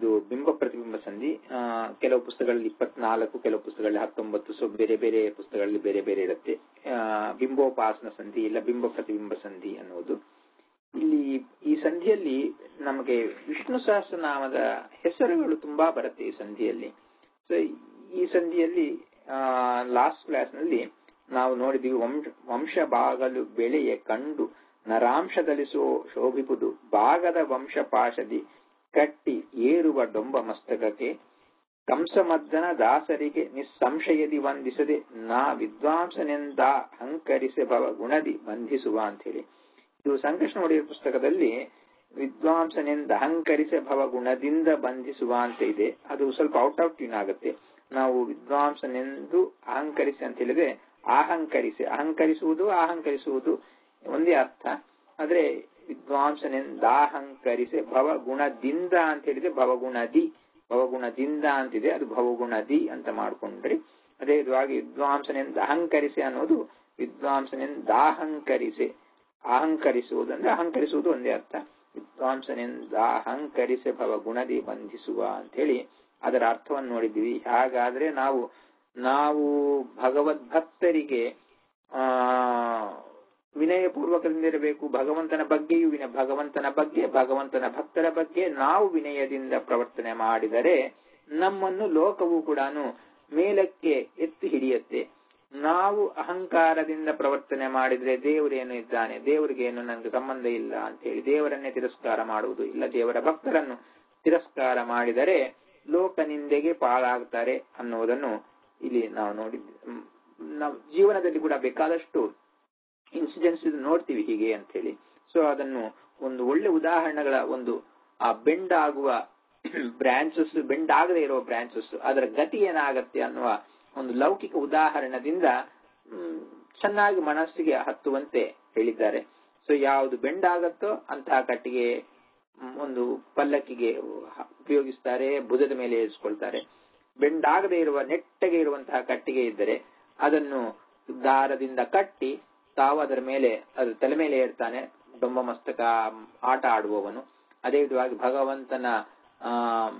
ಇದು ಬಿಂಬ ಪ್ರತಿಬಿಂಬ ಸಂಧಿ ಆ, ಕೆಲವು ಪುಸ್ತಕಗಳಲ್ಲಿ ಇಪ್ಪತ್ನಾಲ್ಕು ಕೆಲವು ಪುಸ್ತಕಗಳಲ್ಲಿ ಹತ್ತೊಂಬತ್ತು ಸೊ ಬೇರೆ ಬೇರೆ ಪುಸ್ತಕಗಳಲ್ಲಿ ಬೇರೆ ಬೇರೆ ಇರುತ್ತೆ ಆ, ಬಿಂಬೋಪಾಸನ ಸಂಧಿ ಇಲ್ಲ ಬಿಂಬ ಪ್ರತಿಬಿಂಬ ಸಂಧಿ ಅನ್ನುವುದು ಇಲ್ಲಿ ಈ ಸಂಧಿಯಲ್ಲಿ ನಮಗೆ ವಿಷ್ಣು ಸಹಸ್ರನಾಮದ ಹೆಸರುಗಳು ತುಂಬಾ ಬರುತ್ತೆ ಈ ಸಂಧಿಯಲ್ಲಿ ಸೊ ಈ ಸಂಧಿಯಲ್ಲಿ ಲಾಸ್ಟ್ ಕ್ಲಾಸ್ ನಲ್ಲಿ ನಾವು ನೋಡಿದ್ವಿ ವಂಶ ವಂಶ ಬಾಗಲು ಬೆಳೆಯ ಕಂಡು ನರಾಂಶದಲ್ಲಿ ಸೋ ಶೋಭಿಪುದು ಭಾಗದ ವಂಶ ಪಾಶದಿ ಕಟ್ಟಿ ಏರುವ ಡೊಂಬ ಮಸ್ತಕಕ್ಕೆ ಕಂಸಮದ್ದನ ದಾಸರಿಗೆ ನಿಸ್ಸಂಶಯದಿ ವಂದಿಸದೆ ನಾ ವಿದ್ವಾಂಸನೆಂದ ಹಂಕರಿಸೆ ಭವ ಗುಣದಿ ಬಂಧಿಸುವ ಅಂತ ಹೇಳಿ ಇದು ಸಂಕೃಷ್ಣ ಒಡೆಯರ್ ಪುಸ್ತಕದಲ್ಲಿ ವಿದ್ವಾಂಸನೆಂದ ಅಹಂಕರಿಸೆ ಭವ ಗುಣದಿಂದ ಬಂಧಿಸುವ ಅಂತ ಇದೆ ಅದು ಸ್ವಲ್ಪ ಔಟ್ ಆಫ್ ಟ್ಯೂನ್ ಆಗುತ್ತೆ ನಾವು ವಿದ್ವಾಂಸನೆಂದು ಅಹಂಕರಿಸಿ ಅಂತ ಹೇಳಿದ್ರೆ ಅಹಂಕರಿಸಿ ಅಹಂಕರಿಸುವುದು ಅಹಂಕರಿಸುವುದು ಒಂದೇ ಅರ್ಥ ಆದ್ರೆ ವಿದ್ವಾಂಸನೆಂದ ಅಹಂಕರಿಸೆ ಭವ ಗುಣದಿಂದ ಅಂತ ಹೇಳಿದ್ರೆ ಭವಗುಣದಿ ಭವಗುಣದಿಂದ ಅಂತಿದೆ ಅದು ಭವಗುಣದಿ ಅಂತ ಮಾಡ್ಕೊಂಡ್ರಿ ಅದೇ ವಿಧವಾಗಿ ವಿದ್ವಾಂಸನೆಂದ ಅಹಂಕರಿಸಿ ಅನ್ನೋದು ವಿದ್ವಾಂಸನೆಂದ ಅಹಂಕರಿಸೆ ಅಹಂಕರಿಸುವುದು ಅಂದ್ರೆ ಅಹಂಕರಿಸುವುದು ಒಂದೇ ಅರ್ಥ ವಿದ್ವಾಂಸನೆಂದ ಅಹಂಕರಿಸೆ ಭವ ಗುಣದಿ ಬಂಧಿಸುವ ಅಂತ ಹೇಳಿ ಅದರ ಅರ್ಥವನ್ನು ನೋಡಿದ್ವಿ ಹಾಗಾದ್ರೆ ನಾವು ನಾವು ಭಗವದ್ಭಕ್ತರಿಗೆ ಆ ವಿನಯಪೂರ್ವಕದಿಂದಿರಬೇಕು ಭಗವಂತನ ಬಗ್ಗೆಯೂ ವಿನ ಭಗವಂತನ ಬಗ್ಗೆ ಭಗವಂತನ ಭಕ್ತರ ಬಗ್ಗೆ ನಾವು ವಿನಯದಿಂದ ಪ್ರವರ್ತನೆ ಮಾಡಿದರೆ ನಮ್ಮನ್ನು ಲೋಕವು ಕೂಡ ಮೇಲಕ್ಕೆ ಎತ್ತಿ ಹಿಡಿಯುತ್ತೆ ನಾವು ಅಹಂಕಾರದಿಂದ ಪ್ರವರ್ತನೆ ಮಾಡಿದ್ರೆ ದೇವರೇನು ಇದ್ದಾನೆ ದೇವರಿಗೇನು ನನಗೆ ಸಂಬಂಧ ಇಲ್ಲ ಅಂತ ಹೇಳಿ ದೇವರನ್ನೇ ತಿರಸ್ಕಾರ ಮಾಡುವುದು ಇಲ್ಲ ದೇವರ ಭಕ್ತರನ್ನು ತಿರಸ್ಕಾರ ಮಾಡಿದರೆ ಲೋಕ ನಿಂದೆಗೆ ಪಾಲಾಗ್ತಾರೆ ಅನ್ನುವುದನ್ನು ಇಲ್ಲಿ ನಾವು ನೋಡಿದ್ವಿ ಮ್, ನಾವು ಜೀವನದಲ್ಲಿ ಕೂಡ ಬೇಕಾದಷ್ಟು ಇನ್ಸಿಡೆಂಟ್ಸ್ ನೋಡ್ತೀವಿ ಹೀಗೆ ಅಂತ ಹೇಳಿ ಸೊ ಅದನ್ನು ಒಂದು ಒಳ್ಳೆ ಉದಾಹರಣೆಗಳ ಒಂದು ಆ ಬೆಂಡ್ ಆಗುವ ಬ್ರಾಂಚಸ್ ಬೆಂಡ್ ಆಗದೆ ಇರುವ ಬ್ರಾಂಚಸ್ ಅದರ ಗತಿ ಏನಾಗತ್ತೆ ಅನ್ನುವ ಒಂದು ಲೌಕಿಕ ಉದಾಹರಣದಿಂದ ಮ್, ಚೆನ್ನಾಗಿ ಮನಸ್ಸಿಗೆ ಹತ್ತುವಂತೆ ಹೇಳಿದ್ದಾರೆ ಸೊ ಯಾವುದು ಬೆಂಡ್ ಆಗತ್ತೋ ಅಂತಹ ಕಟ್ಟಿಗೆ ಮ್, ಒಂದು ಪಲ್ಲಕ್ಕಿಗೆ ಹ- ಉಪಯೋಗಿಸ್ತಾರೆ ಭುಜದ ಮೇಲೆ ಏರಿಸ್ಕೊಳ್ತಾರೆ ಬೆಂಡ್ ಆಗದೆ ಇರುವ ನೆಟ್ಟಗೆ ಇರುವಂತಹ ಕಟ್ಟಿಗೆ ಇದ್ದರೆ ಅದನ್ನು ದಾರದಿಂದ ಕಟ್ಟಿ ತಾವು ಅದರ ಮೇಲೆ ಅದು ತಲೆ ಮೇಲೆ ಏರ್ತಾನೆ ಡೊಂಬ ಮಸ್ತಕ ಆಟ ಆಡುವವನು ಅದೇ ವಿಧವಾಗಿ ಭಗವಂತನ ಆ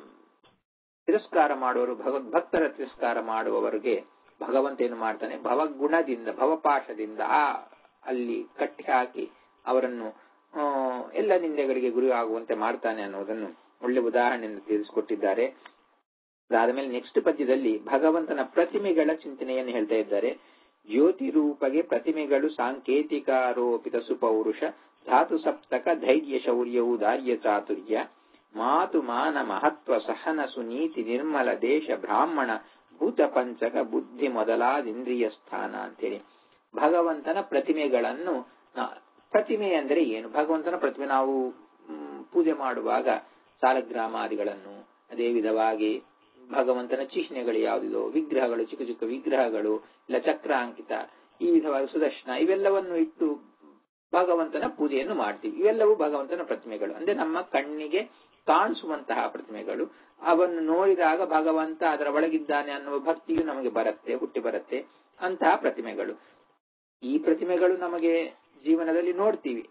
ತಿರಸ್ಕಾರ ಮಾಡುವವರು ಭಗವದ್ಭಕ್ತರ ತಿರಸ್ಕಾರ ಮಾಡುವವರಿಗೆ ಭಗವಂತ ಏನು ಮಾಡ್ತಾನೆ ಭವಗುಣದಿಂದ ಭವಪಾಶದಿಂದ ಆ ಅಲ್ಲಿ ಕಟ್ಟಿ ಹಾಕಿ ಅವರನ್ನು ಆ, ಎಲ್ಲ ನಿಂದೆಗಳಿಗೆ ಗುರಿ ಆಗುವಂತೆ ಮಾಡ್ತಾನೆ ಅನ್ನೋದನ್ನು ಒಳ್ಳೆ ಉದಾಹರಣೆಯಿಂದ ತಿಳಿಸಿಕೊಟ್ಟಿದ್ದಾರೆ ಅದಾದ ಮೇಲೆ ನೆಕ್ಸ್ಟ್ ಪದ್ಯದಲ್ಲಿ ಭಗವಂತನ ಪ್ರತಿಮೆಗಳ ಚಿಂತನೆಯನ್ನು ಹೇಳ್ತಾ ಇದ್ದಾರೆ ಜ್ಯೋತಿ ರೂಪಗೆ ಪ್ರತಿಮೆಗಳು ಸಾಂಕೇತಿಕಾರೋಪಿತ ಸುಪೌರುಷ ಧಾತು ಸಪ್ತಕ ಧೈರ್ಯ ಶೌರ್ಯವು ದಾರ್ಯ ಚಾತುರ್ಯ ಮಾತು ಮಾನ ಮಹತ್ವ ಸಹನ ಸುನೀತಿ ನಿರ್ಮಲ ದೇಶ ಬ್ರಾಹ್ಮಣ ಭೂತ ಪಂಚಕ ಬುದ್ಧಿ ಮೊದಲಾದಿಂದ್ರಿಯ ಸ್ಥಾನ ಅಂತೇಳಿ ಭಗವಂತನ ಪ್ರತಿಮೆಗಳನ್ನು ನಾ- ಪ್ರತಿಮೆ ಅಂದರೆ ಏನು ಭಗವಂತನ ಪ್ರತಿಮೆ ನಾವು ಮ್, ಪೂಜೆ ಮಾಡುವಾಗ ಸಾಲಗ್ರಾಮಾದಿಗಳನ್ನು ಅದೇ ವಿಧವಾಗಿ ಭಗವಂತನ ಚಿಹ್ನೆಗಳು ಯಾವುದಿದೋ ವಿಗ್ರಹಗಳು ಚಿಕ್ಕ ಚಿಕ್ಕ ವಿಗ್ರಹಗಳು ಇಲ್ಲ ಚಕ್ರಾಂಕಿತ ಈ ವಿಧವಾಗಿ ಸುದರ್ಶನ ಇವೆಲ್ಲವನ್ನು ಇಟ್ಟು ಭಗವಂತನ ಪೂಜೆಯನ್ನು ಮಾಡ್ತೀವಿ ಇವೆಲ್ಲವೂ ಭಗವಂತನ ಪ್ರತಿಮೆಗಳು ಅಂದ್ರೆ ನಮ್ಮ ಕಣ್ಣಿಗೆ ಕಾಣಿಸುವಂತಹ ಪ್ರತಿಮೆಗಳು ಅವನ್ನು ನೋಡಿದಾಗ ಭಗವಂತ ಅದರ ಒಳಗಿದ್ದಾನೆ ಅನ್ನುವ ಭಕ್ತಿಯು ನಮಗೆ ಬರುತ್ತೆ ಹುಟ್ಟಿ ಬರುತ್ತೆ ಅಂತಹ ಪ್ರತಿಮೆಗಳು ಈ ಪ್ರತಿಮೆಗಳು ನಮಗೆ ಜೀವನದಲ್ಲಿ ನೋಡ್ತೀವಿ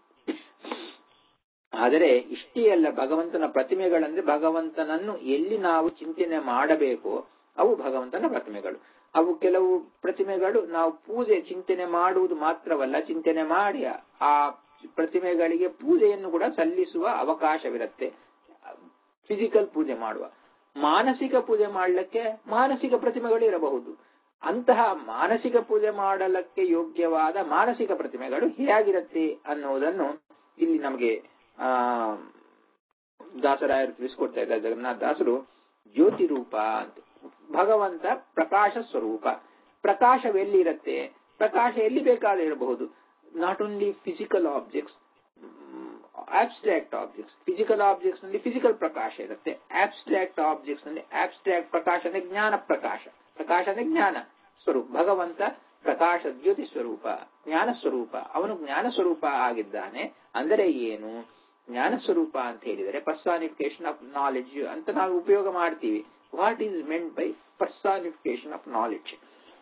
ಆದರೆ ಇಷ್ಟೇ ಅಲ್ಲ ಭಗವಂತನ ಪ್ರತಿಮೆಗಳಂದ್ರೆ ಭಗವಂತನನ್ನು ಎಲ್ಲಿ ನಾವು ಚಿಂತನೆ ಮಾಡಬೇಕೋ ಅವು ಭಗವಂತನ ಪ್ರತಿಮೆಗಳು ಅವು ಕೆಲವು ಪ್ರತಿಮೆಗಳು ನಾವು ಪೂಜೆ ಚಿಂತನೆ ಮಾಡುವುದು ಮಾತ್ರವಲ್ಲ ಚಿಂತನೆ ಮಾಡಿ ಆ ಪ್ರತಿಮೆಗಳಿಗೆ ಪೂಜೆಯನ್ನು ಕೂಡ ಸಲ್ಲಿಸುವ ಅವಕಾಶವಿರುತ್ತೆ ಫಿಸಿಕಲ್ ಪೂಜೆ ಮಾಡುವ ಮಾನಸಿಕ ಪೂಜೆ ಮಾಡಲಿಕ್ಕೆ ಮಾನಸಿಕ ಪ್ರತಿಮೆಗಳು ಇರಬಹುದು ಅಂತಹ ಮಾನಸಿಕ ಪೂಜೆ ಮಾಡಲಕ್ಕೆ ಯೋಗ್ಯವಾದ ಮಾನಸಿಕ ಪ್ರತಿಮೆಗಳು ಹೇಗಿರುತ್ತೆ ಅನ್ನುವುದನ್ನು ಇಲ್ಲಿ ನಮಗೆ ಆ ದಾಸರಾಯರು ತಿಳಿಸ್ಕೊಡ್ತಾ ಇದ್ದಾರೆ ಜಗನ್ನಾಥ ದಾಸರು ಜ್ಯೋತಿ ರೂಪ ಅಂತ ಭಗವಂತ ಪ್ರಕಾಶ ಸ್ವರೂಪ ಪ್ರಕಾಶವೆಲ್ಲಿರುತ್ತೆ ಪ್ರಕಾಶ ಎಲ್ಲಿ ಬೇಕಾದ್ರೆ ಇರಬಹುದು not only physical objects abstract objects physical objects ನಲ್ಲಿ ಫಿಸಿಕಲ್ ಪ್ರಕಾಶ ಇರುತ್ತೆ ಆಬ್ಸ್ಟ್ರಾಕ್ಟ್ ಆಬ್ಜೆಕ್ಟ್ಸ್ ನಲ್ಲಿ ಆಬ್ಸ್ಟ್ರಾಕ್ಟ್ ಪ್ರಕಾಶ ಅಂದ್ರೆ ಜ್ಞಾನ ಪ್ರಕಾಶ ಪ್ರಕಾಶ ಅಂದ್ರೆ ಜ್ಞಾನ ಸ್ವರೂಪ ಭಗವಂತ ಪ್ರಕಾಶ ಜ್ಯೋತಿ ಸ್ವರೂಪ ಜ್ಞಾನ ಸ್ವರೂಪ ಅವನು ಜ್ಞಾನ ಸ್ವರೂಪ ಆಗಿದ್ದಾನೆ ಅಂದರೆ ಏನು ಜ್ಞಾನ ಸ್ವರೂಪ ಅಂತ ಹೇಳಿದರೆ ಪರ್ಸಾನಿಫಿಕೇಶನ್ ಆಫ್ ನಾಲೆಡ್ಜ್ ಅಂತ ನಾವು ಉಪಯೋಗ ಮಾಡ್ತೀವಿ what is meant by personification of knowledge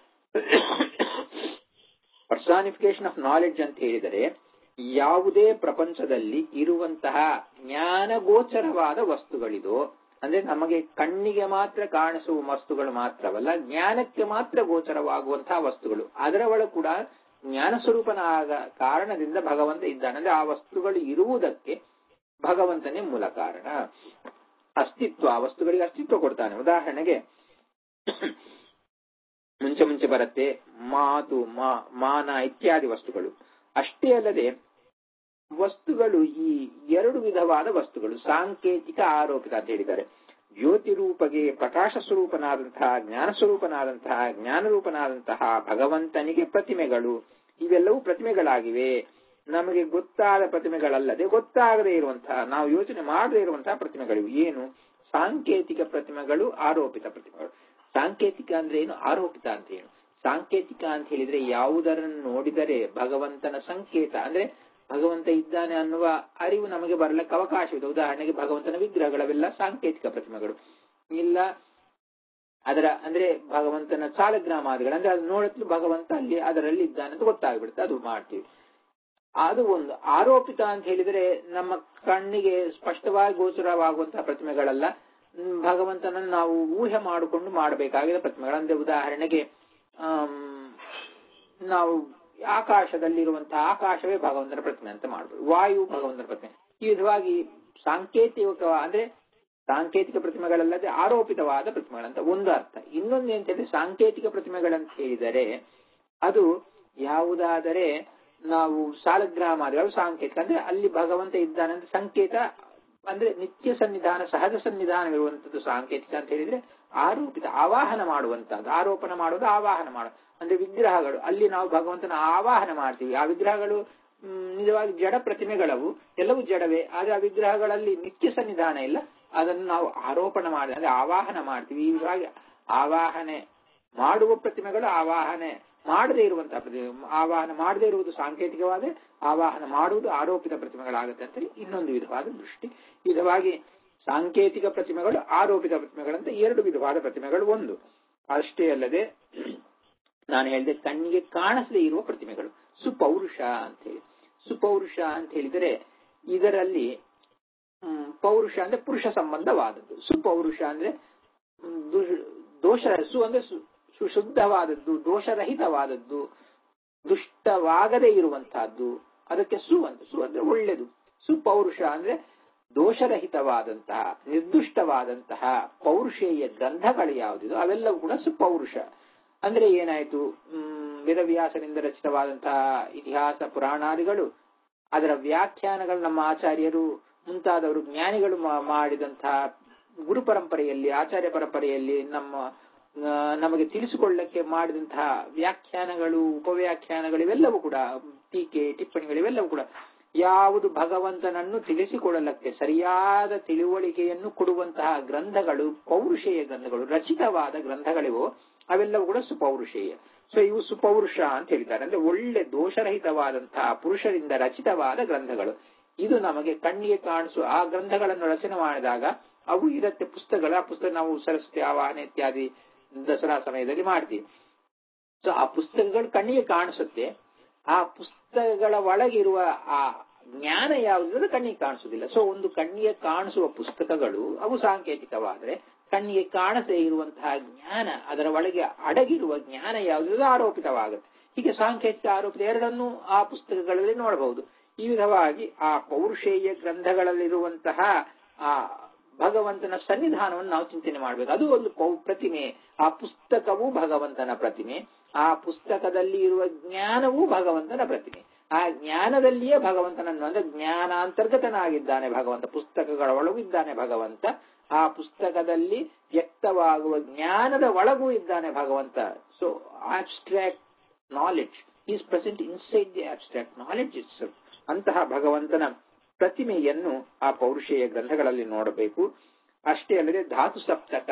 personification of knowledge ಅಂತ ಹೇಳಿದರೆ ಯಾವುದೇ ಪ್ರಪಂಚದಲ್ಲಿ ಇರುವಂತಹ ಜ್ಞಾನಗೋಚರವಾದ ವಸ್ತುಗಳಿದೋ ಅಂದ್ರೆ ನಮಗೆ ಕಣ್ಣಿಗೆ ಮಾತ್ರ ಕಾಣಿಸುವ ವಸ್ತುಗಳು ಮಾತ್ರವಲ್ಲ ಜ್ಞಾನಕ್ಕೆ ಮಾತ್ರ ಗೋಚರವಾಗುವಂತಹ ವಸ್ತುಗಳು ಅದರ ಒಳಗೆ ಕೂಡ ಜ್ಞಾನ ಸ್ವರೂಪನಾದ ಕಾರಣದಿಂದ ಭಗವಂತ ಇದ್ದಾನೆ ಅಂದ್ರೆ ಆ ವಸ್ತುಗಳು ಇರುವುದಕ್ಕೆ ಭಗವಂತನೇ ಮೂಲ ಕಾರಣ ಅಸ್ತಿತ್ವ ಆ ವಸ್ತುಗಳಿಗೆ ಅಸ್ತಿತ್ವ ಕೊಡ್ತಾನೆ ಉದಾಹರಣೆಗೆ ಮುಂಚೆ ಮುಂಚೆ ಬರುತ್ತೆ ಮಾತು ಮಾ ಮಾನ ಇತ್ಯಾದಿ ವಸ್ತುಗಳು ಅಷ್ಟೇ ಅಲ್ಲದೆ ವಸ್ತುಗಳು ಈ ಎರಡು ವಿಧವಾದ ವಸ್ತುಗಳು ಸಾಂಕೇತಿಕ ಆರೋಪಿತ ಅಂತ ಹೇಳಿದ್ದಾರೆ ಜ್ಯೋತಿ ರೂಪಗೆ ಪ್ರಕಾಶ ಸ್ವರೂಪನಾದಂತಹ ಜ್ಞಾನ ಸ್ವರೂಪನಾದಂತಹ ಜ್ಞಾನ ರೂಪನಾದಂತಹ ಭಗವಂತನಿಗೆ ಪ್ರತಿಮೆಗಳು ಇವೆಲ್ಲವೂ ಪ್ರತಿಮೆಗಳಾಗಿವೆ ನಮಗೆ ಗೊತ್ತಾದ ಪ್ರತಿಮೆಗಳಲ್ಲದೆ ಗೊತ್ತಾಗದೇ ಇರುವಂತಹ ನಾವು ಯೋಚನೆ ಮಾಡದೇ ಇರುವಂತಹ ಪ್ರತಿಮೆಗಳಿವು ಏನು ಸಾಂಕೇತಿಕ ಪ್ರತಿಮೆಗಳು ಆರೋಪಿತ ಪ್ರತಿಮೆಗಳು ಸಾಂಕೇತಿಕ ಅಂದ್ರೆ ಏನು ಆರೋಪಿತ ಅಂತ ಏನು ಸಾಂಕೇತಿಕ ಅಂತ ಹೇಳಿದ್ರೆ ಯಾವುದರನ್ನು ನೋಡಿದರೆ ಭಗವಂತನ ಸಂಕೇತ ಅಂದ್ರೆ ಭಗವಂತ ಇದ್ದಾನೆ ಅನ್ನುವ ಅರಿವು ನಮಗೆ ಬರಲಿಕ್ಕೆ ಅವಕಾಶವಿದೆ ಉದಾಹರಣೆಗೆ ಭಗವಂತನ ವಿಗ್ರಹಗಳವೆಲ್ಲ ಸಾಂಕೇತಿಕ ಪ್ರತಿಮೆಗಳು ಇಲ್ಲ ಅದರ ಅಂದ್ರೆ ಭಗವಂತನ ಸಾಲಗ್ರಾಮಾದಿಗಳು ಅಂದ್ರೆ ಅದು ನೋಡತ್ಲು ಭಗವಂತ ಅಲ್ಲಿ ಅದರಲ್ಲಿ ಇದ್ದಾನೆ ಅಂತ ಗೊತ್ತಾಗ್ಬಿಡುತ್ತೆ ಅದು ಮಾಡ್ತೀವಿ ಅದು ಒಂದು ಆರೋಪಿತ ಅಂತ ಹೇಳಿದ್ರೆ ನಮ್ಮ ಕಣ್ಣಿಗೆ ಸ್ಪಷ್ಟವಾಗಿ ಗೋಚರವಾಗುವಂತಹ ಪ್ರತಿಮೆಗಳಲ್ಲ ಭಗವಂತನನ್ನು ನಾವು ಊಹೆ ಮಾಡಿಕೊಂಡು ಮಾಡಬೇಕಾಗಿದ ಪ್ರತಿಮೆಗಳು ಅಂದ್ರೆ ಉದಾಹರಣೆಗೆ ನಾವು ಆಕಾಶದಲ್ಲಿರುವಂತಹ ಆಕಾಶವೇ ಭಗವಂತನ ಪ್ರತಿಮೆ ಅಂತ ಮಾಡ್ಬೋದು ವಾಯು ಭಗವಂತನ ಪ್ರತಿಮೆ ಈ ವಿಧವಾಗಿ ಸಾಂಕೇತಿಕ ಅಂದ್ರೆ ಸಾಂಕೇತಿಕ ಪ್ರತಿಮೆಗಳಲ್ಲದೆ ಆರೋಪಿತವಾದ ಪ್ರತಿಮೆಗಳಂತ ಒಂದು ಅರ್ಥ ಇನ್ನೊಂದು ಅಂತ ಹೇಳಿದ್ರೆ ಸಾಂಕೇತಿಕ ಪ್ರತಿಮೆಗಳಂತ ಹೇಳಿದರೆ ಅದು ಯಾವುದಾದರೆ ನಾವು ಸಾಲಗ್ರಾಮಾದಿಗಳು ಸಾಂಕೇತಿಕ ಅಂದ್ರೆ ಅಲ್ಲಿ ಭಗವಂತ ಇದ್ದಾನೆ ಅಂತ ಸಂಕೇತ ಅಂದ್ರೆ ನಿತ್ಯ ಸನ್ನಿಧಾನ ಸಹಜ ಸನ್ನಿಧಾನವಿರುವಂತದ್ದು ಸಾಂಕೇತಿಕ ಅಂತ ಹೇಳಿದ್ರೆ ಆರೋಪಿತ ಆವಾಹನ ಮಾಡುವಂತಹದ್ದು ಆರೋಪಣ ಮಾಡೋದು ಆವಾಹನ ಮಾಡೋದು ಅಂದ್ರೆ ವಿಗ್ರಹಗಳು ಅಲ್ಲಿ ನಾವು ಭಗವಂತನ ಆವಾಹನ ಮಾಡ್ತೀವಿ ಆ ವಿಗ್ರಹಗಳು ನಿಜವಾಗಿ ಜಡ ಪ್ರತಿಮೆಗಳವು ಎಲ್ಲವೂ ಜಡವೇ ಆದ್ರೆ ಆ ವಿಗ್ರಹಗಳಲ್ಲಿ ನಿತ್ಯ ಸನ್ನಿಧಾನ ಇಲ್ಲ ಅದನ್ನು ನಾವು ಆರೋಪಣ ಮಾಡಿ ಅಂದ್ರೆ ಆವಾಹನ ಮಾಡ್ತೀವಿ ಈ ವಿಧವಾಗಿ ಆವಾಹನೆ ಮಾಡುವ ಪ್ರತಿಮೆಗಳು ಆವಾಹನೆ ಮಾಡದೇ ಇರುವಂತಹ ಪ್ರತಿಮೆ ಆವಾಹನ ಮಾಡದೇ ಇರುವುದು ಸಾಂಕೇತಿಕವಾದ ಆವಾಹನ ಮಾಡುವುದು ಆರೋಪಿತ ಪ್ರತಿಮೆಗಳಾಗುತ್ತೆ ಅಂತ ಇನ್ನೊಂದು ವಿಧವಾದ ದೃಷ್ಟಿ ವಿಧವಾಗಿ ಸಾಂಕೇತಿಕ ಪ್ರತಿಮೆಗಳು ಆರೋಪಿತ ಪ್ರತಿಮೆಗಳಂತ ಎರಡು ವಿಧವಾದ ಪ್ರತಿಮೆಗಳು ಒಂದು ಅಷ್ಟೇ ಅಲ್ಲದೆ ನಾನು ಹೇಳಿದೆ ಕಣ್ಣಿಗೆ ಕಾಣಿಸದೇ ಇರುವ ಪ್ರತಿಮೆಗಳು ಸುಪೌರುಷ ಅಂತ ಹೇಳಿ ಸುಪೌರುಷ ಅಂತ ಹೇಳಿದರೆ ಇದರಲ್ಲಿ ಪೌರುಷ ಅಂದ್ರೆ ಪುರುಷ ಸಂಬಂಧವಾದದ್ದು ಸುಪೌರುಷ ಅಂದ್ರೆ ದೋಷ ಸು ಅಂದ್ರೆ ಸುಶುದ್ಧವಾದದ್ದು ದೋಷರಹಿತವಾದದ್ದು ದುಷ್ಟವಾಗದೇ ಇರುವಂತಹದ್ದು ಅದಕ್ಕೆ ಸು ಅಂತ ಸು ಅಂದ್ರೆ ಒಳ್ಳೆದು ಸುಪೌರುಷ ಅಂದ್ರೆ ದೋಷರಹಿತವಾದಂತಹ ನಿರ್ದುಷ್ಟವಾದಂತಹ ಪೌರುಷೇಯ ಗ್ರಂಥಗಳು ಯಾವುದಿದೋ ಅವೆಲ್ಲವೂ ಕೂಡ ಸುಪೌರುಷ ಅಂದ್ರೆ ಏನಾಯ್ತು ಹ್ಮ್ ವೇದವ್ಯಾಸನಿಂದ ರಚಿತವಾದಂತಹ ಇತಿಹಾಸ ಪುರಾಣಾದಿಗಳು ಅದರ ವ್ಯಾಖ್ಯಾನಗಳು ನಮ್ಮ ಆಚಾರ್ಯರು ಮುಂತಾದವರು ಜ್ಞಾನಿಗಳು ಮಾಡಿದಂತಹ ಗುರು ಪರಂಪರೆಯಲ್ಲಿ ಆಚಾರ್ಯ ಪರಂಪರೆಯಲ್ಲಿ ನಮ್ಮ ನಮಗೆ ತಿಳಿಸಿಕೊಳ್ಳಕ್ಕೆ ಮಾಡಿದಂತಹ ವ್ಯಾಖ್ಯಾನಗಳು ಉಪವ್ಯಾಖ್ಯಾನಗಳು ಇವೆಲ್ಲವೂ ಕೂಡ ಟೀಕೆ ಟಿಪ್ಪಣಿಗಳು ಇವೆಲ್ಲವೂ ಕೂಡ ಯಾವುದು ಭಗವಂತನನ್ನು ತಿಳಿಸಿಕೊಡಲಕ್ಕೆ ಸರಿಯಾದ ತಿಳುವಳಿಕೆಯನ್ನು ಕೊಡುವಂತಹ ಗ್ರಂಥಗಳು ಪೌರುಷೇಯ ಗ್ರಂಥಗಳು ರಚಿತವಾದ ಗ್ರಂಥಗಳಿವೋ ಅವೆಲ್ಲವೂ ಕೂಡ ಸುಪೌರುಷೇಯ ಸೊ ಇವು ಸುಪೌರುಷ ಅಂತ ಹೇಳ್ತಾರೆ ಅಂದ್ರೆ ಒಳ್ಳೆ ದೋಷರಹಿತವಾದಂತಹ ಪುರುಷರಿಂದ ರಚಿತವಾದ ಗ್ರಂಥಗಳು ಇದು ನಮಗೆ ಕಣ್ಣಿಗೆ ಕಾಣಿಸುವ ಆ ಗ್ರಂಥಗಳನ್ನು ರಚನೆ ಮಾಡಿದಾಗ ಅವು ಇರತ್ತೆ ಪುಸ್ತಕಗಳು ಆ ಪುಸ್ತಕ ನಾವು ಸರಸ್ವತಿ ಆವಾಹನೆ ಇತ್ಯಾದಿ ದಸರಾ ಸಮಯದಲ್ಲಿ ಮಾಡ್ತೀವಿ ಸೊ ಆ ಪುಸ್ತಕಗಳು ಕಣ್ಣಿಗೆ ಕಾಣಿಸುತ್ತೆ ಆ ಪುಸ್ತಕಗಳ ಒಳಗಿರುವ ಆ ಜ್ಞಾನ ಯಾವುದಾದ್ರೂ ಕಣ್ಣಿಗೆ ಕಾಣಿಸುವುದಿಲ್ಲ ಸೊ ಒಂದು ಕಣ್ಣಿಗೆ ಕಾಣಿಸುವ ಪುಸ್ತಕಗಳು ಅವು ಸಾಂಕೇತಿಕವಾದ್ರೆ ಕಣ್ಣಿಗೆ ಕಾಣದೇ ಇರುವಂತಹ ಜ್ಞಾನ ಅದರ ಒಳಗೆ ಅಡಗಿರುವ ಜ್ಞಾನ ಯಾವುದಾದ್ರೂ ಆರೋಪಿತವಾಗುತ್ತೆ ಹೀಗೆ ಸಾಂಕೇತಿಕ ಆರೋಪಿತ ಎರಡನ್ನೂ ಆ ಪುಸ್ತಕಗಳಲ್ಲಿ ನೋಡಬಹುದು ಈ ವಿಧವಾಗಿ ಆ ಪೌರುಷೇಯ ಗ್ರಂಥಗಳಲ್ಲಿರುವಂತಹ ಆ ಭಗವಂತನ ಸನ್ನಿಧಾನವನ್ನು ನಾವು ಚಿಂತನೆ ಮಾಡಬೇಕು ಅದು ಒಂದು ಪ್ರತಿಮೆ ಆ ಪುಸ್ತಕವು ಭಗವಂತನ ಪ್ರತಿಮೆ ಆ ಪುಸ್ತಕದಲ್ಲಿ ಇರುವ ಜ್ಞಾನವೂ ಭಗವಂತನ ಪ್ರತಿಮೆ ಆ ಜ್ಞಾನದಲ್ಲಿಯೇ ಭಗವಂತನನ್ನು ಅಂದ್ರೆ ಜ್ಞಾನಾಂತರ್ಗತನಾಗಿದ್ದಾನೆ ಭಗವಂತ ಪುಸ್ತಕಗಳ ಒಳಗೂ ಇದ್ದಾನೆ ಭಗವಂತ ಆ ಪುಸ್ತಕದಲ್ಲಿ ವ್ಯಕ್ತವಾಗುವ ಜ್ಞಾನದ ಒಳಗೂ ಇದ್ದಾನೆ ಭಗವಂತ so abstract knowledge is present inside the abstract knowledge it's ಅಂತಹ ಭಗವಂತನ ಪ್ರತಿಮೆಯನ್ನು ಆ ಪೌರುಷೇಯ ಗ್ರಂಥಗಳಲ್ಲಿ ನೋಡಬೇಕು ಅಷ್ಟೇ ಅಲ್ಲದೆ ಧಾತು ಸಪ್ತಕ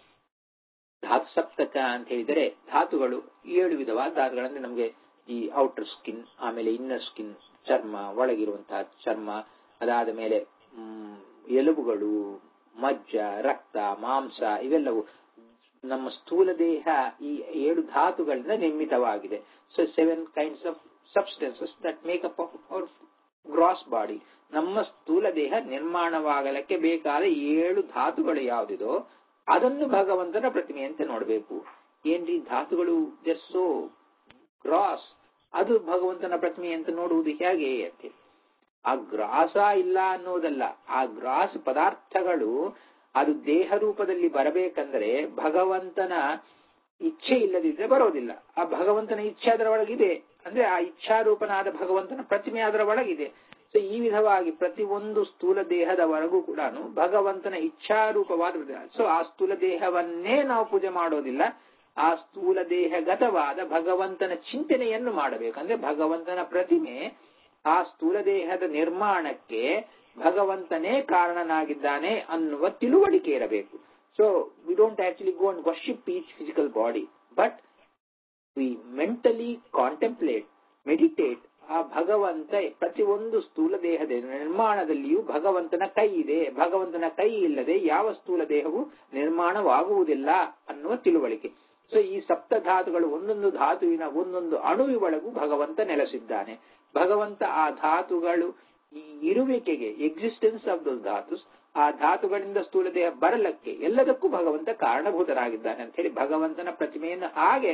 ಧಾತು ಸಪ್ತಕ ಅಂತ ಹೇಳಿದರೆ ಧಾತುಗಳು ಏಳು ವಿಧವಾದ ಧಾತುಗಳಂದ್ರೆ ನಮಗೆ ಈ ಔಟರ್ ಸ್ಕಿನ್ ಆಮೇಲೆ ಇನ್ನರ್ ಸ್ಕಿನ್ ಚರ್ಮ ಒಳಗಿರುವಂತಹ ಚರ್ಮ ಅದಾದ ಮೇಲೆ ಹ್ಮ್ ಎಲುಬುಗಳು ಮಜ್ಜ ರಕ್ತ ಮಾಂಸ ಇವೆಲ್ಲವೂ ನಮ್ಮ ಸ್ಥೂಲ ದೇಹ ಈ ಏಳು ಧಾತುಗಳಿಂದ ನಿರ್ಮಿತವಾಗಿದೆ so seven kinds of substances that make up of our gross body ನಮ್ಮ ಸ್ಥೂಲ ದೇಹ ನಿರ್ಮಾಣವಾಗಲಿಕ್ಕೆ ಬೇಕಾದ ಏಳು ಧಾತುಗಳು ಯಾವುದಿದೋ ಅದನ್ನು ಭಗವಂತನ ಪ್ರತಿಮೆ ಅಂತ ನೋಡಬೇಕು ಏನ್ರಿ ಧಾತುಗಳು ಸೋ ಗ್ರಾಸ್ ಅದು ಭಗವಂತನ ಪ್ರತಿಮೆ ಅಂತ ನೋಡುವುದು ಹೇಗೆ ಅಂತ ಆ ಗ್ರಾಸ ಇಲ್ಲ ಅನ್ನೋದಲ್ಲ ಆ ಗ್ರಾಸ್ ಪದಾರ್ಥಗಳು ಅದು ದೇಹ ರೂಪದಲ್ಲಿ ಬರಬೇಕಂದ್ರೆ ಭಗವಂತನ ಇಚ್ಛೆ ಇಲ್ಲದಿದ್ರೆ ಬರೋದಿಲ್ಲ ಆ ಭಗವಂತನ ಇಚ್ಛೆ ಅದರ ಒಳಗಿದೆ ಅಂದ್ರೆ ಆ ಇಚ್ಛಾರೂಪನಾದ ಭಗವಂತನ ಪ್ರತಿಮೆ ಅದರ ಒಳಗಿದೆ ಸೊ ಈ ವಿಧವಾಗಿ ಪ್ರತಿ ಒಂದು ಸ್ಥೂಲ ದೇಹದವರೆಗೂ ಕೂಡ ಭಗವಂತನ ಇಚ್ಛಾರೂಪವಾದ ಸೊ ಆ ಸ್ಥೂಲ ದೇಹವನ್ನೇ ನಾವು ಪೂಜೆ ಮಾಡೋದಿಲ್ಲ ಆ ಸ್ಥೂಲ ದೇಹಗತವಾದ ಭಗವಂತನ ಚಿಂತನೆಯನ್ನು ಮಾಡಬೇಕು ಅಂದ್ರೆ ಭಗವಂತನ ಪ್ರತಿಮೆ ಆ ಸ್ಥೂಲ ದೇಹದ ನಿರ್ಮಾಣಕ್ಕೆ ಭಗವಂತನೇ ಕಾರಣನಾಗಿದ್ದಾನೆ ಅನ್ನುವ ತಿಳುವಳಿಕೆ ಇರಬೇಕು so we don't actually go and worship each physical body but we mentally contemplate meditate ಆ ಭಗವಂತ ಪ್ರತಿಯೊಂದು ಸ್ಥೂಲ ದೇಹದ ನಿರ್ಮಾಣದಲ್ಲಿಯೂ ಭಗವಂತನ ಕೈ ಇದೆ ಭಗವಂತನ ಕೈ ಇಲ್ಲದೆ ಯಾವ ಸ್ಥೂಲ ದೇಹವು ನಿರ್ಮಾಣವಾಗುವುದಿಲ್ಲ ಅನ್ನುವ ತಿಳುವಳಿಕೆ ಸೊ ಈ ಸಪ್ತ ಧಾತುಗಳು ಒಂದೊಂದು ಧಾತುವಿನ ಒಂದೊಂದು ಅಣುವಿನೊಳಗೂ ಭಗವಂತ ನೆಲೆಸಿದ್ದಾನೆ ಭಗವಂತ ಆ ಧಾತುಗಳು ಈ ಇರುವಿಕೆಗೆ ಎಕ್ಸಿಸ್ಟೆನ್ಸ್ ಆಫ್ ದೋಸ್ ಧಾತುಸ್ ಆ ಧಾತುಗಳಿಂದ ಸ್ಥೂಲ ದೇಹ ಬರಲಕ್ಕೆ ಎಲ್ಲದಕ್ಕೂ ಭಗವಂತ ಕಾರಣಭೂತರಾಗಿದ್ದಾನೆ ಅಂತ ಹೇಳಿ ಭಗವಂತನ ಪ್ರತಿಮೆಯನ್ನು ಹಾಗೆ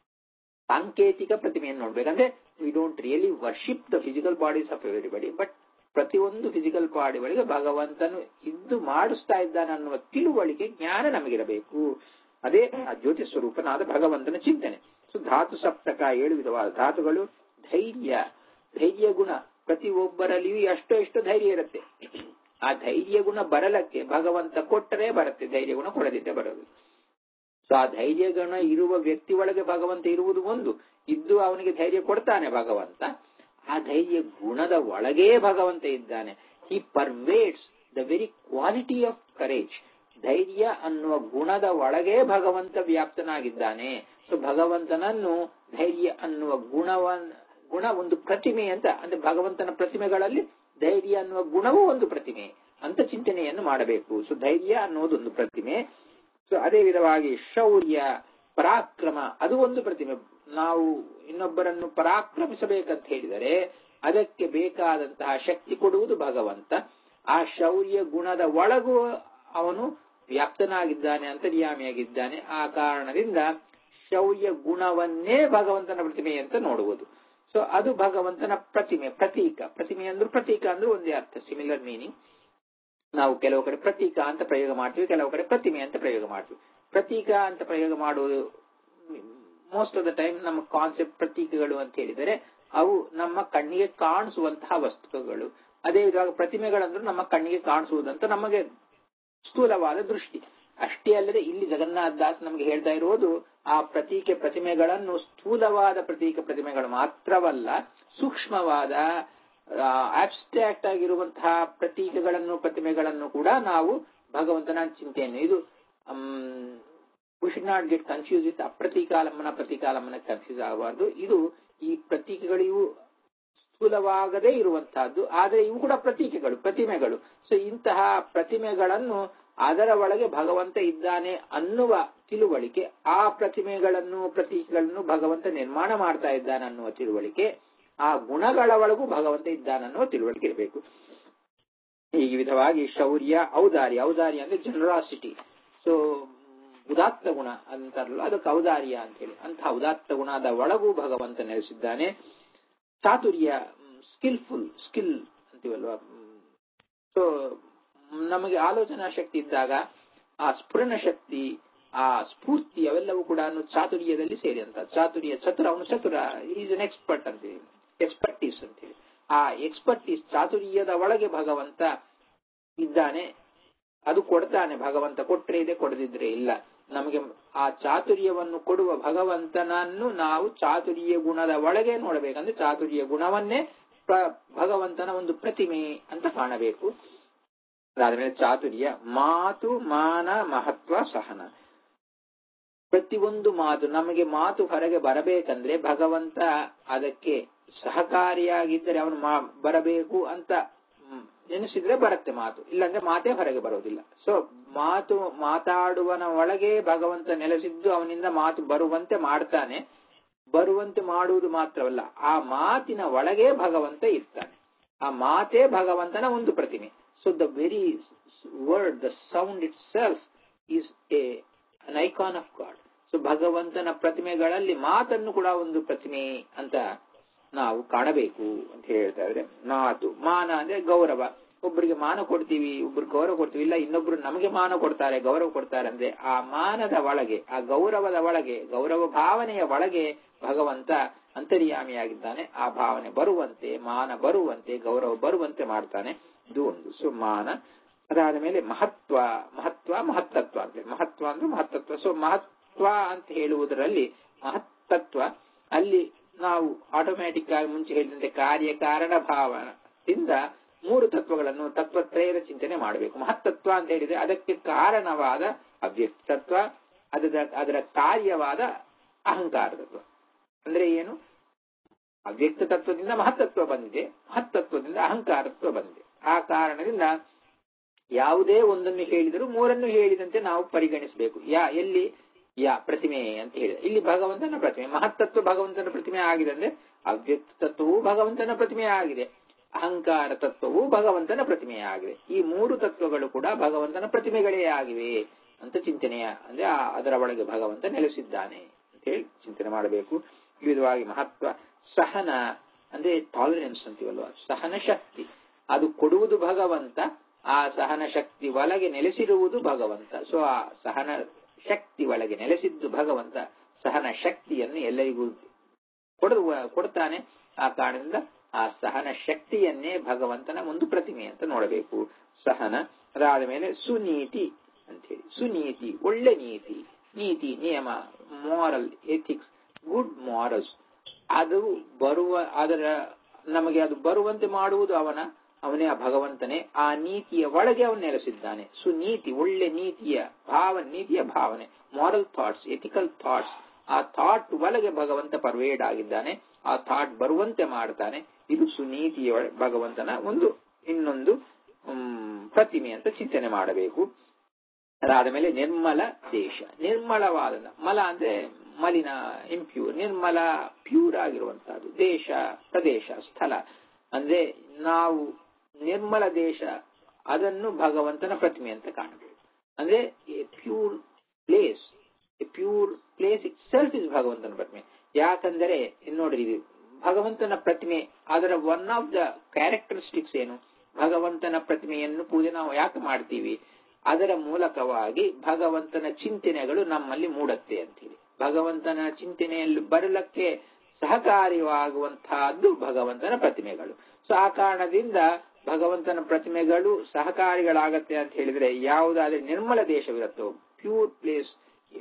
ಸಾಂಕೇತಿಕ ಪ್ರತಿಮೆಯನ್ನು ನೋಡ್ಬೇಕಂದ್ರೆ we don't really worship the physical bodies of everybody but ಪ್ರತಿಯೊಂದು ಫಿಸಿಕಲ್ ಬಾಡಿ ಒಳಗೆ ಭಗವಂತನು ಇದ್ದು ಮಾಡಿಸ್ತಾ ಇದ್ದಾನೆ ಅನ್ನುವ ತಿಳುವಳಿಕೆ ಜ್ಞಾನ ನಮಗಿರಬೇಕು ಅದೇ ಆ ಜ್ಯೋತಿ ಸ್ವರೂಪನಾದ ಭಗವಂತನ ಚಿಂತನೆ ಸೊ ಧಾತು ಸಪ್ತಕ ಏಳು ವಿಧವಾದ ಧಾತುಗಳು ಧೈರ್ಯ ಧೈರ್ಯ ಗುಣ ಪ್ರತಿ ಒಬ್ಬರಲ್ಲಿಯೂ ಎಷ್ಟೋ ಎಷ್ಟೋ ಧೈರ್ಯ ಇರುತ್ತೆ ಆ ಧೈರ್ಯ ಗುಣ ಬರಲಕ್ಕೆ ಭಗವಂತ ಕೊಟ್ಟರೆ ಬರುತ್ತೆ ಧೈರ್ಯ ಗುಣ ಕೊಡದಿದ್ದೆ ಬರೋದು ಸೊ ಆ ಧೈರ್ಯ ಗುಣ ಇರುವ ವ್ಯಕ್ತಿ ಒಳಗೆ ಭಗವಂತ ಇರುವುದು ಒಂದು ಇದ್ದು ಅವನಿಗೆ ಧೈರ್ಯ ಕೊಡ್ತಾನೆ ಭಗವಂತ ಆ ಧೈರ್ಯ ಗುಣದ ಒಳಗೇ ಭಗವಂತ ಇದ್ದಾನೆ he pervades the very quality of courage ಧೈರ್ಯ ಅನ್ನುವ ಗುಣದ ಒಳಗೆ ಭಗವಂತ ವ್ಯಾಪ್ತನಾಗಿದ್ದಾನೆ ಸೊ ಭಗವಂತನನ್ನು ಧೈರ್ಯ ಅನ್ನುವ ಗುಣವನ್ ಗುಣ ಒಂದು ಪ್ರತಿಮೆ ಅಂತ ಅಂದ್ರೆ ಭಗವಂತನ ಪ್ರತಿಮೆಗಳಲ್ಲಿ ಧೈರ್ಯ ಅನ್ನುವ ಗುಣವೂ ಒಂದು ಪ್ರತಿಮೆ ಅಂತ ಚಿಂತನೆಯನ್ನು ಮಾಡಬೇಕು ಸೊ ಧೈರ್ಯ ಅನ್ನೋದೊಂದು ಪ್ರತಿಮೆ ಸೊ ಅದೇ ವಿಧವಾಗಿ ಶೌರ್ಯ ಪರಾಕ್ರಮ ಅದು ಒಂದು ಪ್ರತಿಮೆ ನಾವು ಇನ್ನೊಬ್ಬರನ್ನು ಪರಾಕ್ರಮಿಸಬೇಕಂತ ಹೇಳಿದರೆ ಅದಕ್ಕೆ ಬೇಕಾದಂತಹ ಶಕ್ತಿ ಕೊಡುವುದು ಭಗವಂತ ಆ ಶೌರ್ಯ ಗುಣದ ಒಳಗೂ ಅವನು ವ್ಯಾಪ್ತನಾಗಿದ್ದಾನೆ ಅಂತರ್ಯಾಮಿಯಾಗಿದ್ದಾನೆ ಆ ಕಾರಣದಿಂದ ಶೌರ್ಯ ಗುಣವನ್ನೇ ಭಗವಂತನ ಪ್ರತಿಮೆ ಅಂತ ನೋಡುವುದು ಸೊ ಅದು ಭಗವಂತನ ಪ್ರತಿಮೆ ಪ್ರತೀಕ ಪ್ರತಿಮೆ ಅಂದ್ರೆ ಪ್ರತೀಕ ಅಂದ್ರೆ ಒಂದೇ ಅರ್ಥ ಸಿಮಿಲರ್ ಮೀನಿಂಗ್ ನಾವು ಕೆಲವು ಕಡೆ ಪ್ರತೀಕ ಅಂತ ಪ್ರಯೋಗ ಮಾಡ್ತೀವಿ ಕೆಲವು ಕಡೆ ಪ್ರತಿಮೆ ಅಂತ ಪ್ರಯೋಗ ಮಾಡ್ತೀವಿ ಪ್ರತೀಕ ಅಂತ ಪ್ರಯೋಗ ಮಾಡುವುದು ಮೋಸ್ಟ್ ಆಫ್ ದ ಟೈಮ್ ನಮ್ಮ ಕಾನ್ಸೆಪ್ಟ್ ಪ್ರತೀಕಗಳು ಅಂತ ಹೇಳಿದರೆ ಅವು ನಮ್ಮ ಕಣ್ಣಿಗೆ ಕಾಣಿಸುವಂತಹ ವಸ್ತುಗಳು ಅದೇ ವಿಧವಾಗಿ ಪ್ರತಿಮೆಗಳಂದ್ರೂ ನಮ್ಮ ಕಣ್ಣಿಗೆ ಕಾಣಿಸುವುದಂತ ನಮಗೆ ಸ್ಥೂಲವಾದ ದೃಷ್ಟಿ ಅಷ್ಟೇ ಅಲ್ಲದೆ ಇಲ್ಲಿ ಜಗನ್ನಾಥ ದಾಸ್ ನಮಗೆ ಹೇಳ್ತಾ ಇರುವುದು ಆ ಪ್ರತೀಕ ಪ್ರತಿಮೆಗಳನ್ನು ಸ್ಥೂಲವಾದ ಪ್ರತೀಕ ಪ್ರತಿಮೆಗಳು ಮಾತ್ರವಲ್ಲ ಸೂಕ್ಷ್ಮವಾದ ಆಬ್ಸ್ಟ್ರಾಕ್ಟ್ ಆಗಿರುವಂತಹ ಪ್ರತೀಕಗಳನ್ನು ಪ್ರತಿಮೆಗಳನ್ನು ಕೂಡ ನಾವು ಭಗವಂತನ ಚಿಂತೆಯನ್ನು ಇದು we should not get confuse with ಅಪ್ರತೀಕಾಲಂಬನ ಪ್ರತೀಕಾಲಂಬನ ಕನ್ಫ್ಯೂಸ್ ಆಗಬಾರ್ದು ಇದು ಈ ಪ್ರತೀಕಗಳಿಗೂ ಸ್ಥೂಲವಾಗದೇ ಇರುವಂತಹದ್ದು ಆದರೆ ಇವು ಕೂಡ ಪ್ರತೀಕೆಗಳು ಪ್ರತಿಮೆಗಳು ಸೊ ಇಂತಹ ಪ್ರತಿಮೆಗಳನ್ನು ಅದರ ಒಳಗೆ ಭಗವಂತ ಇದ್ದಾನೆ ಅನ್ನುವ ತಿಳುವಳಿಕೆ ಆ ಪ್ರತಿಮೆಗಳನ್ನು ಪ್ರತೀಕಗಳನ್ನು ಭಗವಂತ ನಿರ್ಮಾಣ ಮಾಡ್ತಾ ಇದ್ದಾನೆ ಅನ್ನುವ ತಿಳುವಳಿಕೆ ಆ ಗುಣಗಳ ಒಳಗೂ ಭಗವಂತ ಇದ್ದಾನನ್ನುವ ತಿಳುವಳಿಕೆ ಇರಬೇಕು ಈ ವಿಧವಾಗಿ ಶೌರ್ಯ ಔದಾರ್ಯ ಔದಾರ್ಯ ಅಂದ್ರೆ ಜನರಾಸಿಟಿ ಸೊ ಉದಾತ್ತ ಗುಣ ಅಂತಾರಲ್ಲ ಅದಕ್ಕೆ ಔದಾರ್ಯ ಅಂತ ಹೇಳಿ ಅಂತಹ ಉದಾತ್ತ ಗುಣದ ಒಳಗೂ ಭಗವಂತ ನೆಲೆಸಿದ್ದಾನೆ ಚಾತುರ್ಯ ಸ್ಕಿಲ್ಫುಲ್ ಸ್ಕಿಲ್ ಅಂತೀವಲ್ವಾ ಸೊ ನಮಗೆ ಆಲೋಚನಾ ಶಕ್ತಿ ಇದ್ದಾಗ ಆ ಸ್ಫುರಣ ಶಕ್ತಿ ಆ ಸ್ಫೂರ್ತಿ ಅವೆಲ್ಲವೂ ಕೂಡ ಚಾತುರ್ಯದಲ್ಲಿ ಸೇರಿ ಅಂತ ಚಾತುರ್ಯ ಚತುರ ಅವನು ಚತುರ ಈಸ್ ಅನ್ ಎಕ್ಸ್ಪರ್ಟ್ ಅಂತ ಹೇಳಿ ಎಕ್ಸ್ಪರ್ಟೀಸ್ ಅಂತ ಹೇಳಿ ಆ ಎಕ್ಸ್ಪರ್ಟೀಸ್ ಚಾತುರ್ಯದ ಒಳಗೆ ಭಗವಂತ ಇದ್ದಾನೆ ಅದು ಕೊಡ್ತಾನೆ ಭಗವಂತ ಕೊಟ್ರೆ ಇದೆ ಕೊಡದಿದ್ರೆ ಇಲ್ಲ ನಮಗೆ ಆ ಚಾತುರ್ಯವನ್ನು ಕೊಡುವ ಭಗವಂತನನ್ನು ನಾವು ಚಾತುರ್ಯ ಗುಣದ ಒಳಗೆ ನೋಡಬೇಕಂದ್ರೆ ಚಾತುರ್ಯ ಗುಣವನ್ನೇ ಭಗವಂತನ ಒಂದು ಪ್ರತಿಮೆ ಅಂತ ಕಾಣಬೇಕು ಅದಾದ್ಮೇಲೆ ಚಾತುರ್ಯ ಮಾತು ಮಾನ ಮಹತ್ವ ಸಹನ ಪ್ರತಿಯೊಂದು ಮಾತು ನಮಗೆ ಮಾತು ಹೊರಗೆ ಬರಬೇಕಂದ್ರೆ ಭಗವಂತ ಅದಕ್ಕೆ ಸಹಕಾರಿಯಾಗಿದ್ದರೆ ಅವನು ಬರಬೇಕು ಅಂತ ನೆನೆಸಿದ್ರೆ ಬರುತ್ತೆ ಮಾತು ಇಲ್ಲಾಂದ್ರೆ ಮಾತೇ ಹೊರಗೆ ಬರೋದಿಲ್ಲ ಸೊ ಮಾತು ಮಾತಾಡುವನ ಒಳಗೆ ಭಗವಂತ ನೆಲೆಸಿದ್ದು ಅವನಿಂದ ಮಾತು ಬರುವಂತೆ ಮಾಡ್ತಾನೆ ಬರುವಂತೆ ಮಾಡುವುದು ಮಾತ್ರವಲ್ಲ ಆ ಮಾತಿನ ಒಳಗೆ ಭಗವಂತ ಇರ್ತಾನೆ ಆ ಮಾತೇ ಭಗವಂತನ ಒಂದು ಪ್ರತಿಮೆ so the very word the sound itself is a an icon of God so ಭಗವಂತನ ಪ್ರತಿಮೆಗಳಲ್ಲಿ ಮಾತನ್ನು ಕೂಡ ಒಂದು ಪ್ರತಿಮೆ ಅಂತ ನಾವು ಕಾಣಬೇಕು ಅಂತ ಹೇಳ್ತಾ ಇದ್ರೆ ಮಾತು ಮಾನ ಅಂದ್ರೆ ಗೌರವ ಒಬ್ಬರಿಗೆ ಮಾನ ಕೊಡ್ತೀವಿ ಒಬ್ರಿಗೆ ಗೌರವ ಕೊಡ್ತೀವಿ ಇಲ್ಲ ಇನ್ನೊಬ್ರು ನಮಗೆ ಮಾನ ಕೊಡ್ತಾರೆ ಗೌರವ ಕೊಡ್ತಾರೆ ಅಂದ್ರೆ ಆ ಮಾನದ ಒಳಗೆ ಆ ಗೌರವದ ಒಳಗೆ ಗೌರವ ಭಾವನೆಯ ಒಳಗೆ ಭಗವಂತ ಅಂತರ್ಯಾಮಿಯಾಗಿದ್ದಾನೆ ಆ ಭಾವನೆ ಬರುವಂತೆ ಮಾನ ಬರುವಂತೆ ಗೌರವ ಬರುವಂತೆ ಮಾಡ್ತಾನೆ ಇದು ಒಂದು ಸೊ ಮಾನ ಅದಾದ ಮೇಲೆ ಮಹತ್ವ ಮಹತ್ವ ಮಹತ್ತತ್ವ ಅಂತ ಮಹತ್ವ ಅಂದ್ರೆ ಮಹತ್ತತ್ವ ಸೊ ಮಹತ್ವ ಅಂತ ಹೇಳುವುದರಲ್ಲಿ ಮಹತ್ತತ್ವ ಅಲ್ಲಿ ನಾವು ಆಟೋಮ್ಯಾಟಿಕ್ ಆಗಿ ಮುಂಚೆ ಹೇಳಿದಂತೆ ಕಾರ್ಯ ಕಾರಣ ಭಾವದಿಂದ ಮೂರು ತತ್ವಗಳನ್ನು ತತ್ವತ್ರಯದ ಚಿಂತನೆ ಮಾಡಬೇಕು ಮಹತ್ತತ್ವ ಅಂತ ಹೇಳಿದ್ರೆ ಅದಕ್ಕೆ ಕಾರಣವಾದ ಅವ್ಯಕ್ತತ್ವ ಅದರ ಅದರ ಕಾರ್ಯವಾದ ಅಹಂಕಾರ ತತ್ವ ಅಂದ್ರೆ ಏನು ಅವ್ಯಕ್ತ ತತ್ವದಿಂದ ಮಹತ್ತತ್ವ ಬಂದಿದೆ ಮಹತ್ತತ್ವದಿಂದ ಅಹಂಕಾರತ್ವ ಬಂದಿದೆ ಆ ಕಾರಣದಿಂದ ಯಾವುದೇ ಒಂದನ್ನು ಹೇಳಿದರೂ ಮೂರನ್ನು ಹೇಳಿದಂತೆ ನಾವು ಪರಿಗಣಿಸಬೇಕು ಯಾ ಎಲ್ಲಿ ಯಾ ಪ್ರತಿಮೆ ಅಂತ ಹೇಳಿದೆ ಇಲ್ಲಿ ಭಗವಂತನ ಪ್ರತಿಮೆ ಮಹತ್ತತ್ವ ಭಗವಂತನ ಪ್ರತಿಮೆ ಆಗಿದೆ ಅಂದ್ರೆ ಅವ್ಯಕ್ತ ತತ್ವವು ಭಗವಂತನ ಪ್ರತಿಮೆ ಆಗಿದೆ ಅಹಂಕಾರ ತತ್ವವು ಭಗವಂತನ ಪ್ರತಿಮೆ ಆಗಿದೆ ಈ ಮೂರು ತತ್ವಗಳು ಕೂಡ ಭಗವಂತನ ಪ್ರತಿಮೆಗಳೇ ಆಗಿವೆ ಅಂತ ಚಿಂತನೆಯ ಅಂದ್ರೆ ಅದರ ಒಳಗೆ ಭಗವಂತ ನೆಲೆಸಿದ್ದಾನೆ ಅಂತ ಹೇಳಿ ಚಿಂತನೆ ಮಾಡಬೇಕು ವಿವಿಧವಾಗಿ ಮಹತ್ವ ಸಹನ ಅಂದ್ರೆ ಟಾಲರೆನ್ಸ್ ಅಂತೀವಲ್ವ ಸಹನ ಶಕ್ತಿ ಅದು ಕೊಡುವುದು ಭಗವಂತ ಆ ಸಹನ ಶಕ್ತಿ ಒಳಗೆ ನೆಲೆಸಿರುವುದು ಭಗವಂತ ಸೊ ಆ ಸಹನ ಶಕ್ತಿ ಒಳಗೆ ನೆಲೆಸಿದ್ದು ಭಗವಂತ ಸಹನ ಶಕ್ತಿಯನ್ನು ಎಲ್ಲರಿಗೂ ಕೊಡುವ ಕೊಡ್ತಾನೆ ಆ ಕಾರಣದಿಂದ ಆ ಸಹನ ಶಕ್ತಿಯನ್ನೇ ಭಗವಂತನ ಒಂದು ಪ್ರತಿಮೆ ಅಂತ ನೋಡಬೇಕು ಸಹನ ಅದಾದ ಮೇಲೆ ಸುನೀತಿ ಅಂತ ಹೇಳಿ ಸುನೀತಿ ಒಳ್ಳೆ ನೀತಿ ನೀತಿ ನಿಯಮ ಮಾರಲ್ ಎಥಿಕ್ಸ್ ಗುಡ್ ಮಾರಲ್ಸ್ ಅದು ಬರುವ ಅದರ ನಮಗೆ ಅದು ಬರುವಂತೆ ಮಾಡುವುದು ಅವನ ಅವನೇ ಆ ಭಗವಂತನೇ ಆ ನೀತಿಯ ಒಳಗೆ ಅವನು ನೆಲೆಸಿದ್ದಾನೆ ಸುನೀತಿ ಒಳ್ಳೆ ನೀತಿಯ ಭಾವನೆ ನೀತಿಯ ಭಾವನೆ ಮಾರಲ್ ಥಾಟ್ಸ್ ಎಥಿಕಲ್ ಥಾಟ್ಸ್ ಆ ಥಾಟ್ ಒಳಗೆ ಭಗವಂತ ಪರ್ವೇಡ್ ಆಗಿದ್ದಾನೆ ಆ ಥಾಟ್ ಬರುವಂತೆ ಮಾಡ್ತಾನೆ ಇದು ಸುನೀತಿಯ ಭಗವಂತನ ಒಂದು ಇನ್ನೊಂದು ಪ್ರತಿಮೆ ಅಂತ ಚಿಂತನೆ ಮಾಡಬೇಕು ಅದಾದ ಮೇಲೆ ನಿರ್ಮಲ ದೇಶ ನಿರ್ಮಲವಾದ ಮಲ ಅಂದ್ರೆ ಮಲಿನ ಇಂಪ್ಯೂರ್ ನಿರ್ಮಲ ಪ್ಯೂರ್ ಆಗಿರುವಂತಹದ್ದು ದೇಶ ಪ್ರದೇಶ ಸ್ಥಳ ಅಂದ್ರೆ ನಾವು ನಿರ್ಮಲ ದೇಶ ಅದನ್ನು ಭಗವಂತನ ಪ್ರತಿಮೆ ಅಂತ ಕಾಣಬೇಕು ಅಂದ್ರೆ pure place pure place itself is ಭಗವಂತನ ಪ್ರತಿಮೆ ಯಾಕಂದರೆ ನೋಡ್ರಿ ಇದು ಭಗವಂತನ ಪ್ರತಿಮೆ ಅದರ ಒನ್ ಆಫ್ ದ ಕ್ಯಾರೆಕ್ಟರಿಸ್ಟಿಕ್ಸ್ ಏನು ಭಗವಂತನ ಪ್ರತಿಮೆಯನ್ನು ಪೂಜೆ ನಾವು ಯಾಕೆ ಮಾಡ್ತೀವಿ ಅದರ ಮೂಲಕವಾಗಿ ಭಗವಂತನ ಚಿಂತನೆಗಳು ನಮ್ಮಲ್ಲಿ ಮೂಡತ್ತೆ ಅಂತೇಳಿ ಭಗವಂತನ ಚಿಂತನೆಯಲ್ಲಿ ಬರಲಕ್ಕೆ ಸಹಕಾರಿಯಾಗುವಂತಹದ್ದು ಭಗವಂತನ ಪ್ರತಿಮೆಗಳು ಸೊ ಆ ಕಾರಣದಿಂದ ಭಗವಂತನ ಪ್ರತಿಮೆಗಳು ಸಹಕಾರಿಗಳಾಗತ್ತೆ ಅಂತ ಹೇಳಿದ್ರೆ ಯಾವುದಾದ್ರೆ ನಿರ್ಮಲ ದೇಶವಿರುತ್ತೋ ಪ್ಯೂರ್ ಪ್ಲೇಸ್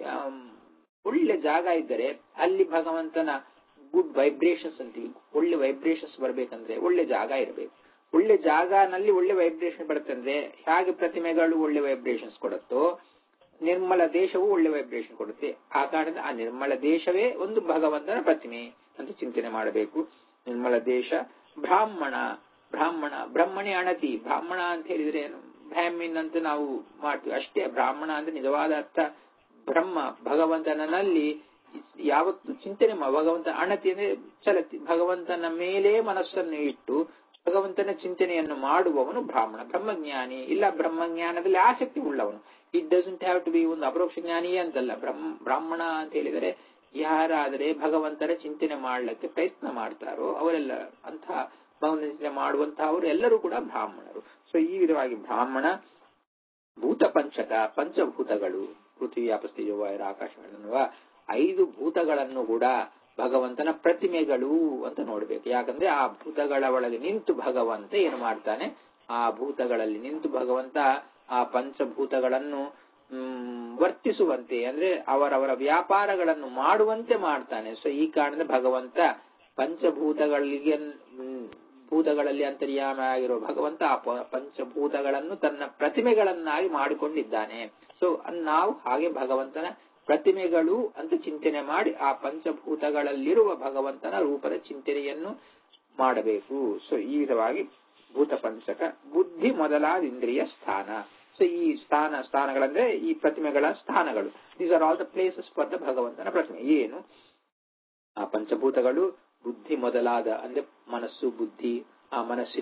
ಒಳ್ಳೆ ಜಾಗ ಇದ್ದರೆ ಅಲ್ಲಿ ಭಗವಂತನ ಗುಡ್ ವೈಬ್ರೇಷನ್ಸ್ ಅಂತೀವಿ ಒಳ್ಳೆ ವೈಬ್ರೇಷನ್ಸ್ ಬರ್ಬೇಕಂದ್ರೆ ಒಳ್ಳೆ ಜಾಗ ಇರಬೇಕು ಒಳ್ಳೆ ಜಾಗನಲ್ಲಿ ಒಳ್ಳೆ ವೈಬ್ರೇಷನ್ ಬರುತ್ತೆ ಅಂದ್ರೆ ಹೇಗೆ ಪ್ರತಿಮೆಗಳು ಒಳ್ಳೆ ವೈಬ್ರೇಷನ್ಸ್ ಕೊಡುತ್ತೋ ನಿರ್ಮಲ ದೇಶವು ಒಳ್ಳೆ ವೈಬ್ರೇಷನ್ ಕೊಡುತ್ತೆ ಆ ಕಾರಣದಿಂದ ಆ ನಿರ್ಮಲ ದೇಶವೇ ಒಂದು ಭಗವಂತನ ಪ್ರತಿಮೆ ಅಂತ ಚಿಂತನೆ ಮಾಡಬೇಕು ನಿರ್ಮಲ ದೇಶ ಬ್ರಾಹ್ಮಣ ಬ್ರಾಹ್ಮಣ ಬ್ರಹ್ಮಣಿ ಅಣತಿ ಬ್ರಾಹ್ಮಣ ಅಂತ ಹೇಳಿದ್ರೆ ಏನು ಬ್ರಾಹ್ಮಿನ್ ಅಂತ ನಾವು ಮಾಡ್ತೀವಿ ಅಷ್ಟೇ ಬ್ರಾಹ್ಮಣ ಅಂದ್ರೆ ನಿಜವಾದ ಅರ್ಥ ಬ್ರಹ್ಮ ಭಗವಂತನಲ್ಲಿ ಯಾವತ್ತು ಚಿಂತನೆ ಭಗವಂತ ಅಣತಿ ಅಂದ್ರೆ ಚಲತಿ ಭಗವಂತನ ಮೇಲೆ ಮನಸ್ಸನ್ನು ಇಟ್ಟು ಭಗವಂತನ ಚಿಂತನೆಯನ್ನು ಮಾಡುವವನು ಬ್ರಾಹ್ಮಣ ಬ್ರಹ್ಮಜ್ಞಾನಿ ಇಲ್ಲ ಬ್ರಹ್ಮಜ್ಞಾನದಲ್ಲಿ ಆಸಕ್ತಿ ಉಳ್ಳವನು it doesn't have to be ಒಂದು ಅಪರೋಕ್ಷ ಜ್ಞಾನಿಯೇ ಅಂತಲ್ಲ ಬ್ರಹ್ಮ ಬ್ರಾಹ್ಮಣ ಅಂತ ಹೇಳಿದರೆ ಯಾರಾದರೆ ಭಗವಂತನ ಚಿಂತನೆ ಮಾಡ್ಲಿಕ್ಕೆ ಪ್ರಯತ್ನ ಮಾಡ್ತಾರೋ ಅವರೆಲ್ಲ ಅಂತ ಭಗವಂತನ ಚಿಂತನೆ ಮಾಡುವಂತಹವರು ಎಲ್ಲರೂ ಕೂಡ ಬ್ರಾಹ್ಮಣರು ಸೊ ಈ ವಿಧವಾಗಿ ಬ್ರಾಹ್ಮಣ ಭೂತ ಪಂಚಕ ಪಂಚಭೂತಗಳು ಪೃಥ್ವಿ ಅಪಸ್ತಿ ವಾಯು ಆಕಾಶ ಅನ್ನುವ ಐದು ಭೂತಗಳನ್ನು ಕೂಡ ಭಗವಂತನ ಪ್ರತಿಮೆಗಳು ಅಂತ ನೋಡ್ಬೇಕು ಯಾಕಂದ್ರೆ ಆ ಭೂತಗಳ ಒಳಗೆ ನಿಂತು ಭಗವಂತ ಏನು ಮಾಡ್ತಾನೆ ಆ ಭೂತಗಳಲ್ಲಿ ನಿಂತು ಭಗವಂತ ಆ ಪಂಚಭೂತಗಳನ್ನು ವರ್ತಿಸುವಂತೆ ಅಂದ್ರೆ ಅವರವರ ವ್ಯಾಪಾರಗಳನ್ನು ಮಾಡುವಂತೆ ಮಾಡ್ತಾನೆ ಸೊ ಈ ಕಾರಣದಿಂದ ಭಗವಂತ ಪಂಚಭೂತಗಳಿಗೆ ಭೂತಗಳಲ್ಲಿ ಅಂತರ್ಯಾಮ ಆಗಿರೋ ಭಗವಂತ ಆ ಪಂಚಭೂತಗಳನ್ನು ತನ್ನ ಪ್ರತಿಮೆಗಳನ್ನಾಗಿ ಮಾಡಿಕೊಂಡಿದ್ದಾನೆ ಸೊ ನಾವು ಹಾಗೆ ಭಗವಂತನ ಪ್ರತಿಮೆಗಳು ಅಂತ ಚಿಂತನೆ ಮಾಡಿ ಆ ಪಂಚಭೂತಗಳಲ್ಲಿರುವ ಭಗವಂತನ ರೂಪದ ಚಿಂತನೆಯನ್ನು ಮಾಡಬೇಕು ಸೊ ಈ ವಿಧವಾಗಿ ಭೂತ ಪಂಚಕ ಬುದ್ಧಿ ಮೊದಲಾದ ಇಂದ್ರಿಯ ಸ್ಥಾನ ಸೊ ಈ ಸ್ಥಾನ ಸ್ಥಾನಗಳಂದ್ರೆ ಈ ಪ್ರತಿಮೆಗಳ ಸ್ಥಾನಗಳು these are all the places for the ಭಗವಂತನ ಪ್ರತಿಮೆ ಏನು ಆ ಪಂಚಭೂತಗಳು ಬುದ್ಧಿ ಮೊದಲಾದ ಅಂದ್ರೆ ಮನಸ್ಸು ಬುದ್ಧಿ ಆ ಮನಸ್ಸಿನ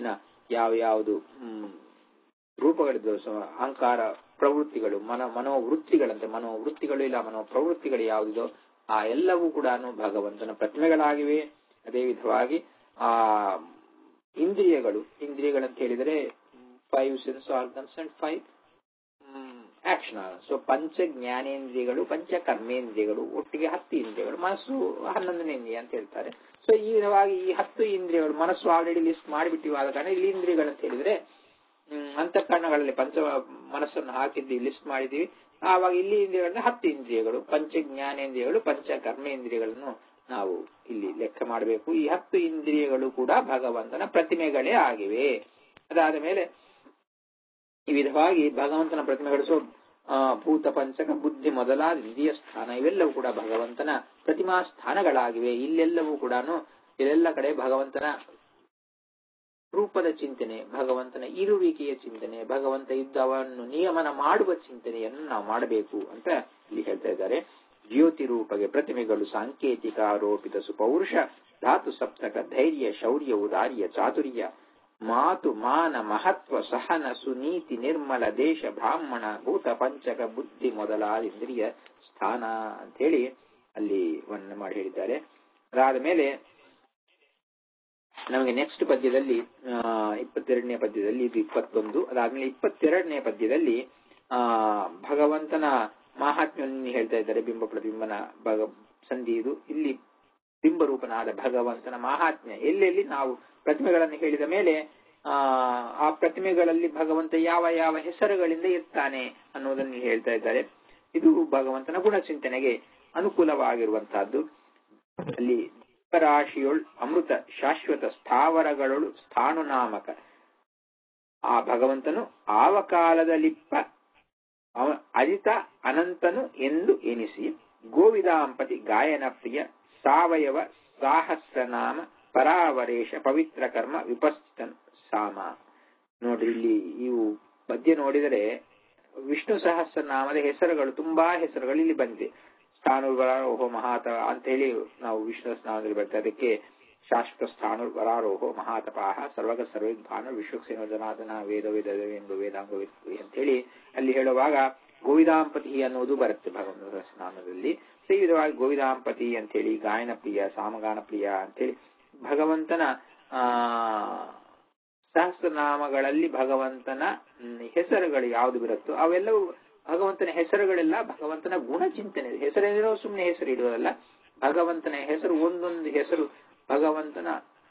ಯಾವ ಯಾವುದು ರೂಪಗಳಿದ್ದು ಅಹಂಕಾರ ಪ್ರವೃತ್ತಿಗಳು ಮನ ಮನೋವೃತ್ತಿಗಳಂತೆ ಮನೋವೃತ್ತಿಗಳು ಇಲ್ಲ ಮನೋಪ್ರವೃತ್ತಿಗಳು ಯಾವುದಿದೋ ಆ ಎಲ್ಲವೂ ಕೂಡ ಭಗವಂತನ ಪ್ರತಿಮೆಗಳಾಗಿವೆ ಅದೇ ವಿಧವಾಗಿ ಆ ಇಂದ್ರಿಯಗಳು ಇಂದ್ರಿಯಗಳಂತ ಹೇಳಿದರೆ five sense organs and five action so ಪಂಚ ಜ್ಞಾನೇಂದ್ರಿಯಗಳು ಪಂಚ ಕರ್ಮೇಂದ್ರಿಯಗಳು ಒಟ್ಟಿಗೆ ಹತ್ತು ಇಂದ್ರಿಯಗಳು ಮನಸ್ಸು ಹನ್ನೊಂದನೇ ಇಂದ್ರಿಯ ಅಂತ ಹೇಳ್ತಾರೆ ಸೊ ಈ ವಿಧವಾಗಿ ಈ ಹತ್ತು ಇಂದ್ರಿಯಗಳು ಮನಸ್ಸು ಆಲ್ರೆಡಿ ಲಿಸ್ಟ್ ಮಾಡಿಬಿಟ್ಟಿವಿ ಆದ ಕಾರಣ ಇಲ್ಲಿ ಇಂದ್ರಿಯಗಳಂತ ಹೇಳಿದ್ರೆ ಅಂತಃಕರಣಗಳಲ್ಲಿ ಪಂಚ ಮನಸ್ಸನ್ನು ಹಾಕಿದ್ದೀವಿ ಲಿಸ್ಟ್ ಮಾಡಿದೀವಿ ಆವಾಗ ಇಲ್ಲಿ ಇಂದ್ರಿಯಗಳನ್ನ ಹತ್ತು ಇಂದ್ರಿಯಗಳು ಪಂಚ ಜ್ಞಾನೇಂದ್ರಿಯಗಳು ಪಂಚ ಕರ್ಮೇಂದ್ರಿಯಗಳನ್ನು ನಾವು ಇಲ್ಲಿ ಲೆಕ್ಕ ಮಾಡಬೇಕು ಈ ಹತ್ತು ಇಂದ್ರಿಯಗಳು ಕೂಡ ಭಗವಂತನ ಪ್ರತಿಮೆಗಳೇ ಆಗಿವೆ ಅದಾದ ಮೇಲೆ ಈ ವಿಧವಾಗಿ ಭಗವಂತನ ಪ್ರತಿಮೆಗಳು ಸೊ ಭೂತ ಪಂಚಕ ಬುದ್ಧಿ ಮೊದಲಾದ ಇಂದ್ರಿಯ ಸ್ಥಾನ ಇವೆಲ್ಲವೂ ಕೂಡ ಭಗವಂತನ ಪ್ರತಿಮಾ ಸ್ಥಾನಗಳಾಗಿವೆ ಇಲ್ಲೆಲ್ಲವೂ ಕೂಡ ಇಲ್ಲೆಲ್ಲ ಕಡೆ ಭಗವಂತನ ರೂಪದ ಚಿಂತನೆ ಭಗವಂತನ ಇರುವಿಕೆಯ ಚಿಂತನೆ ಭಗವಂತ ಇದ್ದವನ್ನು ನಿಯಮನ ಮಾಡುವ ಚಿಂತನೆಯನ್ನು ನಾವು ಮಾಡಬೇಕು ಅಂತ ಇಲ್ಲಿ ಹೇಳ್ತಾ ಇದ್ದಾರೆ ಜ್ಯೋತಿ ರೂಪಗೆ ಪ್ರತಿಮೆಗಳು ಸಾಂಕೇತಿಕ ಆರೋಪಿತ ಸುಪೌರುಷ ಧಾತು ಸಪ್ತಕ ಧೈರ್ಯ ಶೌರ್ಯ ಉದಾರ್ಯ ಚಾತುರ್ಯ ಮಾತು ಮಾನ ಮಹತ್ವ ಸಹನ ಸುನೀತಿ ನಿರ್ಮಲ ದೇಶ ಬ್ರಾಹ್ಮಣ ಭೂತ ಪಂಚಕ ಬುದ್ಧಿ ಮೊದಲಾದ ಇಂದ್ರಿಯ ಸ್ಥಾನ ಅಂತ ಹೇಳಿ ಅಲ್ಲಿ ವರ್ಣನೆ ಮಾಡಿ ಹೇಳಿದ್ದಾರೆ ಅದಾದ ಮೇಲೆ ನಮಗೆ ನೆಕ್ಸ್ಟ್ ಪದ್ಯದಲ್ಲಿ ಇಪ್ಪತ್ತೆರಡನೇ ಪದ್ಯದಲ್ಲಿ ಇದು ಇಪ್ಪತ್ತೊಂದು ಅದಾದ್ಮೇಲೆ ಇಪ್ಪತ್ತೆರಡನೇ ಪದ್ಯದಲ್ಲಿ ಆ ಭಗವಂತನ ಮಾಹಾತ್ಮ್ಯವನ್ನು ಹೇಳ್ತಾ ಇದ್ದಾರೆ ಬಿಂಬ ಪ್ರತಿಬಿಂಬನ ಭಗ ಸಂಧಿ ಇದು ಇಲ್ಲಿ ಬಿಂಬರೂಪನಾದ ಭಗವಂತನ ಮಾಹಾತ್ಮ್ಯ ಎಲ್ಲೆಲ್ಲಿ ನಾವು ಪ್ರತಿಮೆಗಳನ್ನು ಹೇಳಿದ ಮೇಲೆ ಆ ಆ ಪ್ರತಿಮೆಗಳಲ್ಲಿ ಭಗವಂತ ಯಾವ ಯಾವ ಹೆಸರುಗಳಿಂದ ಇರ್ತಾನೆ ಅನ್ನೋದನ್ನು ಹೇಳ್ತಾ ಇದ್ದಾರೆ ಇದು ಭಗವಂತನ ಗುಣಚಿಂತನೆಗೆ ಅನುಕೂಲವಾಗಿರುವಂತಹದ್ದು ಅಲ್ಲಿ ರಾಶಿಯೊಳ್ ಅಮೃತ ಶಾಶ್ವತ ಸ್ಥಾವರಗಳೊಳು ಸ್ಥಾಣುನಾಮಕ ಆ ಭಗವಂತನು ಆವ ಕಾಲದಲ್ಲಿಪ್ಪ ಅಜಿತ ಅನಂತನು ಎಂದು ಎನಿಸಿ ಗೋವಿದಾಂಪತಿ ಗಾಯನ ಪ್ರಿಯ ಸಾವಯವ ಸಾಹಸ್ರನಾಮ ಪರಾವರೇಶ ಪವಿತ್ರ ಕರ್ಮ ವಿಪಸ್ಥನ್ ಸಾಮ ನೋಡ್ರಿ ಇಲ್ಲಿ ಇವು ಪದ್ಯ ನೋಡಿದರೆ ವಿಷ್ಣು ಸಹಸ್ರನಾಮದ ಹೆಸರುಗಳು ತುಂಬಾ ಹೆಸರುಗಳು ಇಲ್ಲಿ ಬಂದಿದೆ ಸ್ಥಾನುರ್ವರಾರೋಹೋ ಮಹಾತ ಅಂತ ಹೇಳಿ ನಾವು ವಿಷ್ಣು ಸ್ನಾನದಲ್ಲಿ ಬರ್ತೇವೆ ಅದಕ್ಕೆ ಶಾಶ್ವತ ಸ್ಥಾನುರ್ವರಾರೋಹೋ ಮಹಾತಪಾಹ ಸರ್ವಗ ಸರ್ವೇದ್ಭಾನು ವಿಶ್ವಕ್ಸೇನ ಜನಾದನ ವೇದ ವೇದ ಎಂದು ವೇದಾಂಗ ಅಂತ ಹೇಳಿ ಅಲ್ಲಿ ಹೇಳುವಾಗ ಗೋವಿದಾಂಪತಿ ಅನ್ನೋದು ಬರುತ್ತೆ ಭಗವಂತ ಸ್ನಾನದಲ್ಲಿ ಈ ವಿಧವಾಗಿ ಗೋವಿದಾಂಪತಿ ಅಂತ ಹೇಳಿ ಗಾಯನ ಪ್ರಿಯ ಸಾಮಗಾನ ಪ್ರಿಯ ಅಂತೇಳಿ ಭಗವಂತನ ಆ ಸಹಸ್ರನಾಮಗಳಲ್ಲಿ ಭಗವಂತನ ಹೆಸರುಗಳು ಯಾವುದು ಬರುತ್ತೋ ಅವೆಲ್ಲವೂ ಭಗವಂತನ ಹೆಸರುಗಳೆಲ್ಲ ಭಗವಂತನ ಗುಣಚಿಂತನೆ ಹೆಸರೇನೋ ಸುಮ್ಮನೆ ಹೆಸರು ಇಡುವುದಲ್ಲ ಭಗವಂತನ ಹೆಸರು ಒಂದೊಂದು ಹೆಸರು ಭಗವಂತನ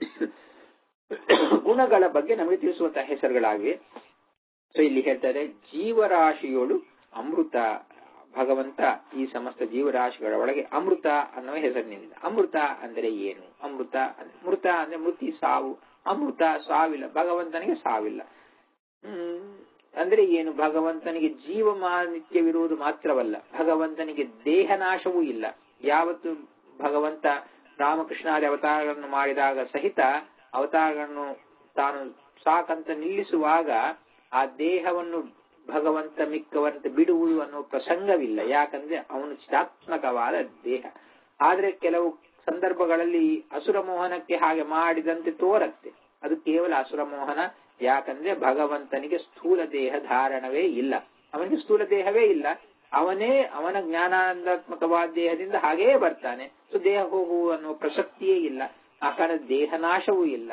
ಗುಣಗಳ ಬಗ್ಗೆ ನಮಗೆ ತಿಳಿಸುವಂತಹ ಹೆಸರುಗಳಾಗಿವೆ ಸೊ ಇಲ್ಲಿ ಹೇಳ್ತಾರೆ ಜೀವರಾಶಿಯೋಳು ಅಮೃತ ಭಗವಂತ ಈ ಸಮಸ್ತ ಜೀವರಾಶಿಗಳ ಒಳಗೆ ಅಮೃತ ಅನ್ನುವ ಹೆಸರಿನಿಂದ ಅಮೃತ ಅಂದರೆ ಏನು ಅಮೃತ ಮೃತ ಅಂದ್ರೆ ಮೃತಿ ಸಾವು ಅಮೃತ ಸಾವಿಲ್ಲ ಭಗವಂತನಿಗೆ ಸಾವಿಲ್ಲ ಹ್ಮ್ ಅಂದ್ರೆ ಏನು ಭಗವಂತನಿಗೆ ಜೀವಮಾನಿತ್ಯವಿರುವುದು ಮಾತ್ರವಲ್ಲ ಭಗವಂತನಿಗೆ ದೇಹನಾಶವೂ ಇಲ್ಲ ಯಾವತ್ತು ಭಗವಂತ ರಾಮಕೃಷ್ಣಾದಿ ಅವತಾರಗಳನ್ನು ಮಾಡಿದಾಗ ಸಹಿತ ಅವತಾರಗಳನ್ನು ತಾನು ಸಾಕಂತ ನಿಲ್ಲಿಸುವಾಗ ಆ ದೇಹವನ್ನು ಭಗವಂತ ಮಿಕ್ಕವಂತೆ ಬಿಡುವುದು ಅನ್ನೋ ಪ್ರಸಂಗವಿಲ್ಲ ಯಾಕಂದ್ರೆ ಅವನು ಚಿದಾತ್ಮಕವಾದ ದೇಹ ಆದ್ರೆ ಕೆಲವು ಸಂದರ್ಭಗಳಲ್ಲಿ ಅಸುರ ಮೋಹನಕ್ಕೆ ಹಾಗೆ ಮಾಡಿದಂತೆ ತೋರತ್ತೆ ಅದು ಕೇವಲ ಅಸುರ ಮೋಹನ ಯಾಕಂದ್ರೆ ಭಗವಂತನಿಗೆ ಸ್ಥೂಲ ದೇಹ ಧಾರಣವೇ ಇಲ್ಲ ಅವನಿಗೆ ಸ್ಥೂಲ ದೇಹವೇ ಇಲ್ಲ ಅವನೇ ಅವನ ಜ್ಞಾನಾನಂದಾತ್ಮಕವಾದ ದೇಹದಿಂದ ಹಾಗೇ ಬರ್ತಾನೆ ಸೊ ದೇಹ ಹೋಗುವ ಅನ್ನೋ ಪ್ರಸಕ್ತಿಯೇ ಇಲ್ಲ ಆ ಕಾರಣ ದೇಹನಾಶವೂ ಇಲ್ಲ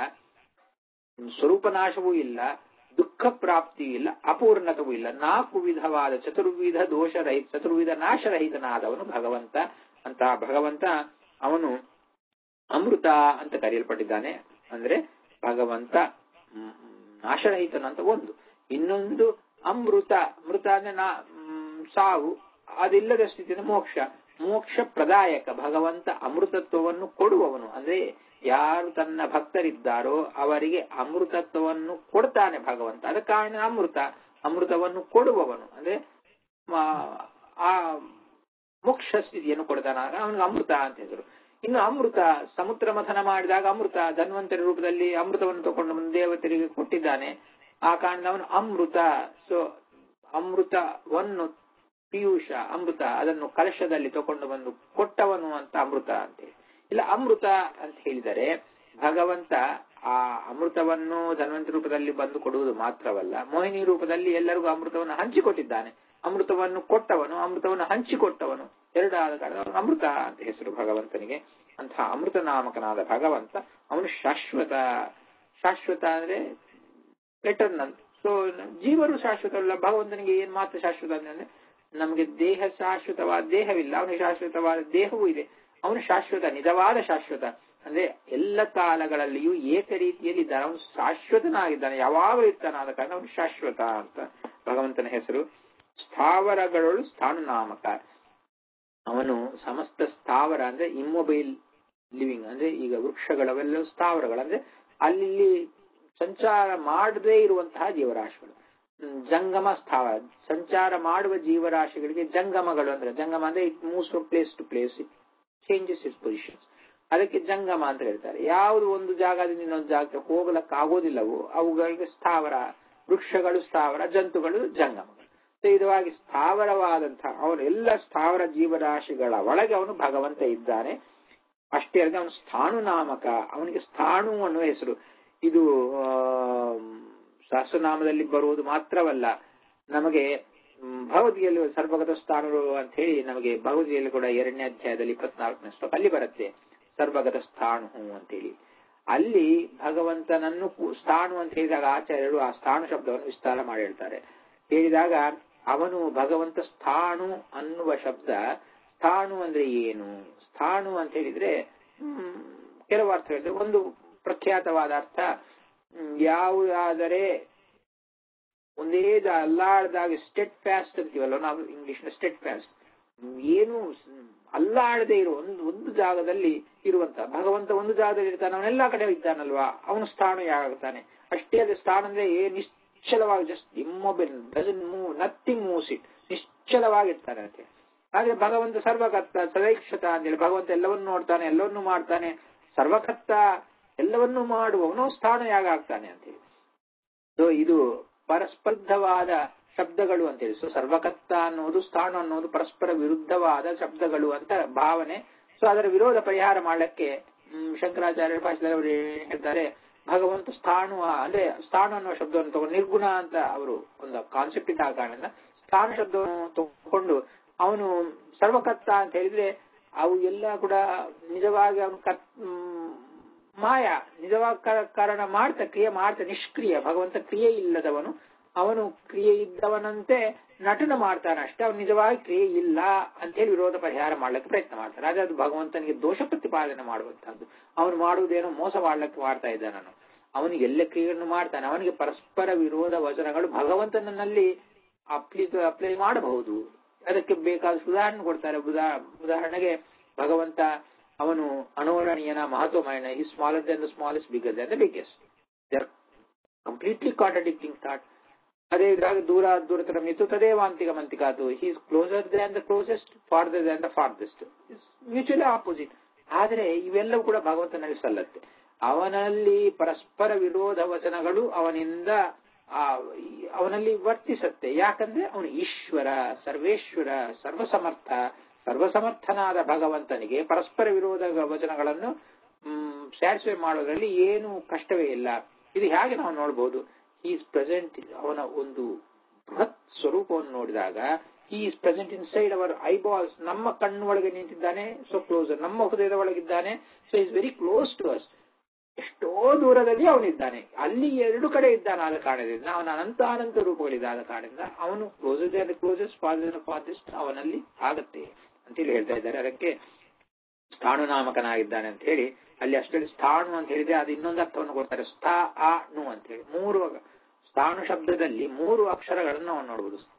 ಸ್ವರೂಪನಾಶವೂ ಇಲ್ಲ ದುಃಖ ಪ್ರಾಪ್ತಿಯೂ ಇಲ್ಲ ಅಪೂರ್ಣತವೂ ಇಲ್ಲ ನಾಲ್ಕು ವಿಧವಾದ ಚತುರ್ವಿಧ ದೋಷ ರಹಿತ ಚತುರ್ವಿಧ ನಾಶರಹಿತನಾದವನು ಭಗವಂತ ಅಂತ ಭಗವಂತ ಅವನು ಅಮೃತ ಅಂತ ಕರೆಯಲ್ಪಟ್ಟಿದ್ದಾನೆ ಅಂದ್ರೆ ಭಗವಂತ ನಾಶರಹಿತನು ಅಂತ ಒಂದು ಇನ್ನೊಂದು ಅಮೃತ ಮೃತ ಅಂದ್ರೆ ನಾ ಸಾವು ಅದಿಲ್ಲದ ಸ್ಥಿತಿಯಿಂದ ಮೋಕ್ಷ ಮೋಕ್ಷ ಪ್ರದಾಯಕ ಭಗವಂತ ಅಮೃತತ್ವವನ್ನು ಕೊಡುವವನು ಅಂದ್ರೆ ಯಾರು ತನ್ನ ಭಕ್ತರಿದ್ದಾರೋ ಅವರಿಗೆ ಅಮೃತತ್ವವನ್ನು ಕೊಡ್ತಾನೆ ಭಗವಂತ ಅದ ಕಾರಣ ಅಮೃತ ಅಮೃತವನ್ನು ಕೊಡುವವನು ಅಂದ್ರೆ ಆ ಮೋಕ್ಷ ಸ್ಥಿತಿಯನ್ನು ಕೊಡ್ತಾನ ಅವನಿಗೆ ಅಮೃತ ಅಂತ ಹೆಸರು ಇನ್ನು ಅಮೃತ ಸಮುದ್ರ ಮಥನ ಮಾಡಿದಾಗ ಅಮೃತ ಧನ್ವಂತರಿ ರೂಪದಲ್ಲಿ ಅಮೃತವನ್ನು ತಗೊಂಡು ಬಂದು ದೇವತೆರಿಗೆ ಕೊಟ್ಟಿದ್ದಾನೆ ಆ ಕಾರಣ ಅವನು ಅಮೃತ ಸೊ ಅಮೃತವನ್ನು ಪಿಯೂಷ ಅಮೃತ ಅದನ್ನು ಕಲಶದಲ್ಲಿ ತಗೊಂಡು ಬಂದು ಕೊಟ್ಟವನು ಅಂತ ಅಮೃತ ಅಂತ ಹೇಳಿ ಇಲ್ಲ ಅಮೃತ ಅಂತ ಹೇಳಿದರೆ ಭಗವಂತ ಆ ಅಮೃತವನ್ನು ಧನ್ವಂತ ರೂಪದಲ್ಲಿ ಬಂದು ಕೊಡುವುದು ಮಾತ್ರವಲ್ಲ ಮೋಹಿನಿ ರೂಪದಲ್ಲಿ ಎಲ್ಲರಿಗೂ ಅಮೃತವನ್ನು ಹಂಚಿಕೊಟ್ಟಿದ್ದಾನೆ ಅಮೃತವನ್ನು ಕೊಟ್ಟವನು ಅಮೃತವನ್ನು ಹಂಚಿಕೊಟ್ಟವನು ಎರಡಾದ ಕಾರಣ ಅವನು ಅಮೃತ ಅಂತ ಹೆಸರು ಭಗವಂತನಿಗೆ ಅಂತಹ ಅಮೃತ ನಾಮಕನಾದ ಭಗವಂತ ಅವನು ಶಾಶ್ವತ ಶಾಶ್ವತ ಅಂದ್ರೆ ಎಟರ್ನಲ್ ಸೊ ಜೀವರು ಶಾಶ್ವತವಲ್ಲ ಭಗವಂತನಿಗೆ ಏನ್ ಮಾತ್ರ ಶಾಶ್ವತ ಅಂದ್ರೆ ನಮಗೆ ದೇಹ ಶಾಶ್ವತವಾದ ದೇಹವಿಲ್ಲ ಅವನಿಗೆ ಶಾಶ್ವತವಾದ ದೇಹವೂ ಇದೆ ಅವನು ಶಾಶ್ವತ ನಿಜವಾದ ಶಾಶ್ವತ ಅಂದ್ರೆ ಎಲ್ಲ ಕಾಲಗಳಲ್ಲಿಯೂ ಏಕ ರೀತಿಯಲ್ಲಿ ಇದ್ದಾನೆ ಅವನು ಶಾಶ್ವತನಾಗಿದ್ದಾನೆ ಯಾವಾಗಲೂ ಇರ್ತಾನೆ ಆದ ಕಾರಣ ಅವನು ಶಾಶ್ವತ ಅಂತ ಭಗವಂತನ ಹೆಸರು ಸ್ಥಾವರಗಳು ಸ್ಥಾನುನಾಮಕ ಅವನು ಸಮಸ್ತ ಸ್ಥಾವರ ಅಂದ್ರೆ ಇಮ್ಮೊಬೈಲ್ ಲಿವಿಂಗ್ ಅಂದ್ರೆ ಈಗ ವೃಕ್ಷಗಳವೆಲ್ಲ ಸ್ಥಾವರಗಳು ಅಂದ್ರೆ ಅಲ್ಲಿ ಸಂಚಾರ ಮಾಡದೇ ಇರುವಂತಹ ಜೀವರಾಶಿಗಳು ಹ್ಮ್, ಜಂಗಮ ಸ್ಥಾವರ ಸಂಚಾರ ಮಾಡುವ ಜೀವರಾಶಿಗಳಿಗೆ ಜಂಗಮಗಳು ಅಂದ್ರೆ ಜಂಗಮ ಅಂದ್ರೆ it moves from place to place it changes is positions ಅದಕ್ಕೆ ಜಂಗಮ ಅಂತ ಹೇಳ್ತಾರೆ ಯಾವುದು ಒಂದು ಜಾಗದಿಂದ ಇನ್ನೊಂದು ಜಾಗಕ್ಕೆ ಹೋಗಲಕ್ಕಾಗೋದಿಲ್ಲವೋ ಅವುಗಳಿಗೆ ಸ್ಥಾವರ ವೃಕ್ಷಗಳು ಸ್ಥಾವರ ಜಂತುಗಳು ಜಂಗಮಗಳು ಸೊ ಇದಾಗಿ ಸ್ಥಾವರವಾದಂತಹ ಅವನು ಎಲ್ಲ ಸ್ಥಾವರ ಜೀವರಾಶಿಗಳ ಒಳಗೆ ಅವನು ಭಗವಂತ ಇದ್ದಾನೆ ಅಷ್ಟೇ ಅಲ್ಲದೆ ಅವನು ಸ್ಥಾಣು ನಾಮಕ ಅವನಿಗೆ ಸ್ಥಾಣು ಅನ್ನುವ ಹೆಸರು ಇದು ಆ, ಸಹಸ್ರನಾಮದಲ್ಲಿ ಬರುವುದು ಮಾತ್ರವಲ್ಲ ನಮಗೆ ಮ್, ಭಗವದ್ಗೀತೆಯಲ್ಲಿ ಸರ್ವಗತ ಸ್ಥಾನಗಳು ಅಂತ ಹೇಳಿ ನಮಗೆ ಭಗವದ್ಗೀತೆಯಲ್ಲಿ ಕೂಡ ಎರಡನೇ ಅಧ್ಯಾಯದಲ್ಲಿ ಇಪ್ಪತ್ನಾಲ್ಕನೇ ಶ್ಲೋಕ ಅಲ್ಲಿ ಬರುತ್ತೆ ಸರ್ವಗತ ಸ್ಥಾಣು ಅಂತೇಳಿ ಅಲ್ಲಿ ಭಗವಂತನನ್ನು ಕೂ- ಸ್ಥಾಣು ಅಂತ ಹೇಳಿದಾಗ ಆಚಾರ್ಯರು ಆ ಸ್ಥಾಣು ಶಬ್ದವನ್ನು ವಿಸ್ತಾರ ಮಾಡಿ ಹೇಳ್ತಾರೆ ಹೇಳಿದಾಗ ಅವನು ಭಗವಂತ ಸ್ಥಾಣು ಅನ್ನುವ ಶಬ್ದ ಸ್ಥಾಣು ಅಂದ್ರೆ ಏನು ಸ್ಥಾಣು ಅಂತ ಹೇಳಿದ್ರೆ ಹ್ಮ್, ಕೆಲವು ಅರ್ಥ ಹೇಳಿದ್ರೆ ಒಂದು ಪ್ರಖ್ಯಾತವಾದ ಅರ್ಥ ಹ್ಮ್, ಯಾವುದಾದರೆ ಒಂದೇ ಜಾ- ಅಲ್ಲಾಡ್ದಾಗ ಸ್ಟೆಟ್ ಫ್ಯಾಸ್ಟ್ ಅಂತೀವಲ್ಲ ನಾವು ಇಂಗ್ಲಿಷ್ ನ ಸ್ಟೆಟ್ ಫ್ಯಾಸ್ಟ್ ಏನು ಸ್- ಅಲ್ಲಾಡದೆ ಇರೋ ಒಂದು ಒಂದು ಜಾಗದಲ್ಲಿ ಇರುವಂತ ಭಗವಂತ ಒಂದು ಜಾಗದಲ್ಲಿ ಇರ್ತಾನೆ ಅವನೆಲ್ಲಾ ಕಡೆ ಇದ್ದಾನಲ್ವಾ ಅವನು ಸ್ಥಾನ ಯಾಗುತ್ತಾನೆ ಅಷ್ಟೇ ಅದೇ ಸ್ಥಾನ ಅಂದ್ರೆ ಏ ನಿಶ್ಚಲವಾಗಿ just immobile doesn't move nothing moves it ನಿಶ್ಚಲವಾಗಿರ್ತಾನೆ ಅಂತೆ ಆದ್ರೆ ಭಗವಂತ ಸರ್ವಕರ್ತ ಸದೈಕ್ಷತ ಅಂತೇಳಿ ಭಗವಂತ ಎಲ್ಲವನ್ನೂ ನೋಡ್ತಾನೆ ಎಲ್ಲವನ್ನೂ ಮಾಡ್ತಾನೆ ಸರ್ವಕರ್ತ ಎಲ್ಲವನ್ನೂ ಮಾಡುವವನು ಸ್ಥಾನ ಯಾಗ ಆಗ್ತಾನೆ ಅಂತೇಳಿ ಸೊ ಇದು ಪರಸ್ಪರ್ಧವಾದ ಶಬ್ದಗಳು ಅಂತೇಳಿ ಸೊ ಸರ್ವಕರ್ತ ಅನ್ನೋದು ಸ್ಥಾನ ಅನ್ನೋದು ಪರಸ್ಪರ ವಿರುದ್ಧವಾದ ಶಬ್ದಗಳು ಅಂತ ಭಾವನೆ ಸೊ ಅದರ ವಿರೋಧ ಪರಿಹಾರ ಮಾಡಲಿಕ್ಕೆ ಹ್ಮ್, ಶಂಕರಾಚಾರ್ಯ ಭಾಷೆದಲ್ಲಿ ಅವರು ಏನ್ ಹೇಳ್ತಾರೆ ಭಗವಂತ ಸ್ಥಾಣು ಅಂದ್ರೆ ಸ್ಥಾನ ಅನ್ನುವ ಶಬ್ದವನ್ನು ತಗೊಂಡು ನಿರ್ಗುಣ ಅಂತ ಅವರು ಒಂದು ಕಾನ್ಸೆಪ್ಟ್ ಇದ್ದ ಕಾರಣದಿಂದ ಸ್ಥಾನ ಶಬ್ದವನ್ನು ತಗೊಂಡು ಅವನು ಸರ್ವಕರ್ತ ಅಂತ ಹೇಳಿದ್ರೆ ಅವು ಎಲ್ಲ ಕೂಡ ನಿಜವಾಗಿ ಅವನು ಕತ್ ಹ್ಮ್, ಮಾಯ ನಿಜವಾಗಿ ಕ- ಕಾರಣ ಮಾಡ್ತಾ ಕ್ರಿಯೆ ಮಾಡ್ತಾ ನಿಷ್ಕ್ರಿಯ ಭಗವಂತ ಕ್ರಿಯೆ ಇಲ್ಲದವನು ಅವನು ಕ್ರಿಯೆ ಇದ್ದವನಂತೆ ನಟನ ಮಾಡ್ತಾನೆ ಅಷ್ಟೇ ಅವನು ನಿಜವಾಗಿ ಕ್ರಿಯೆ ಇಲ್ಲ ಅಂತೇಳಿ ವಿರೋಧ ಪರಿಹಾರ ಮಾಡ್ಲಿಕ್ಕೆ ಪ್ರಯತ್ನ ಮಾಡ್ತಾನೆ ಆದ್ರೆ ಅದು ಭಗವಂತನಿಗೆ ದೋಷ ಪ್ರತಿಪಾದನೆ ಮಾಡುವಂತಹದ್ದು ಅವನು ಮಾಡುವುದೇನೋ ಮೋಸ ಮಾಡ್ಲಿಕ್ಕೆ ಮಾಡ್ತಾ ಇದ್ದಾನನು ಅವನು ಎಲ್ಲ ಕ್ರಿಯೆಯನ್ನು ಮಾಡ್ತಾನೆ ಅವನಿಗೆ ಪರಸ್ಪರ ವಿರೋಧ ವಚನಗಳು ಭಗವಂತನಲ್ಲಿ ಅಪ್ಲಿ ಅಪ್ಲೈ ಮಾಡಬಹುದು ಅದಕ್ಕೆ ಬೇಕಾದ ಉದಾಹರಣೆ ಕೊಡ್ತಾರೆ ಉದಾ- ಉದಾಹರಣೆಗೆ ಭಗವಂತ ಅವನು ಅಣೋರಣೀಯನ ಮಹತ್ವಮಯನ ಈ smaller than the smallest bigger than the biggest there completely contradicting thought ಅದೇ ಇದ್ರಾಗ ದೂರ ದೂರತರ ಮಿತು ತದೇವಾಂತಿಕ ಮಂತಿಕಾತು he is closer than the closest farther than the farthest mutually opposite ಆದ್ರೆ ಇವೆಲ್ಲವೂ ಕೂಡ ಭಗವಂತನಲ್ಲಿ ಸಲ್ಲತ್ತೆ ಅವನಲ್ಲಿ ಪರಸ್ಪರ ವಿರೋಧ ವಚನಗಳು ಅವನಿಂದ ಆ, ಈ- ಅವನಲ್ಲಿ ವರ್ತಿಸತ್ತೆ ಯಾಕಂದ್ರೆ ಅವನು ಈಶ್ವರ ಸರ್ವೇಶ್ವರ ಸರ್ವಸಮರ್ಥ ಸರ್ವಸಮರ್ಥನಾದ ಭಗವಂತನಿಗೆ ಪರಸ್ಪರ ವಿರೋಧ ವಚನಗಳನ್ನು ಸ್ಯಾಟಿಸ್ಫೈ ಮಾಡೋದ್ರಲ್ಲಿ ಏನು ಕಷ್ಟವೇ ಇಲ್ಲ ಇದು ಹೇಗೆ ನಾವು ನೋಡಬಹುದು ಈಸ್ ಪ್ರೆಸೆಂಟ್ ಅವನ ಒಂದು ಬೃಹತ್ ಸ್ವರೂಪವನ್ನು ನೋಡಿದಾಗ ಈ is present inside our eyeballs ನಮ್ಮ ಕಣ್ಣು ಒಳಗೆ ನಿಂತಿದ್ದಾನೆ ಸೊ ಕ್ಲೋಸ್ ನಮ್ಮ ಹೃದಯದ ಒಳಗಿದ್ದಾನೆ so is very close to us ಎಷ್ಟೋ ದೂರದಲ್ಲಿ ಅವನಿದ್ದಾನೆ ಅಲ್ಲಿ ಎರಡು ಕಡೆ ಇದ್ದಾನೆ ಆದ ಕಾರಣದಿಂದ ಅವನ ಅನಂತ ಅನಂತ ರೂಪಗಳಿದ್ದಾದ ಕಾರಣದಿಂದ ಅವನು ಕ್ಲೋಸಸ್ ಕ್ಲೋಸೆಸ್ಟ್ ಫಾದರ್ ಫಾದೆಸ್ಟ್ ಅವನಲ್ಲಿ ಆಗತ್ತೆ ಅಂತೇಳಿ ಹೇಳ್ತಾ ಇದ್ದಾರೆ ಅದಕ್ಕೆ ಸ್ಥಾಣು ನಾಮಕನಾಗಿದ್ದಾನೆ ಅಂತ ಹೇಳಿ ಅಲ್ಲಿ ಅಷ್ಟರಲ್ಲಿ ಸ್ಥಾಣು ಅಂತ ಹೇಳಿದ್ರೆ ಅದು ಇನ್ನೊಂದು ಅರ್ಥವನ್ನು ಕೊಡ್ತಾರೆ ಸ್ಥಾ ಆ ನು ಅಂತ ಹೇಳಿ ಮೂರು ಸ್ಥಾಣು ಶಬ್ದದಲ್ಲಿ ಮೂರು ಅಕ್ಷರಗಳನ್ನು ನಾವು ನೋಡಬಹುದು ಸ್ಥ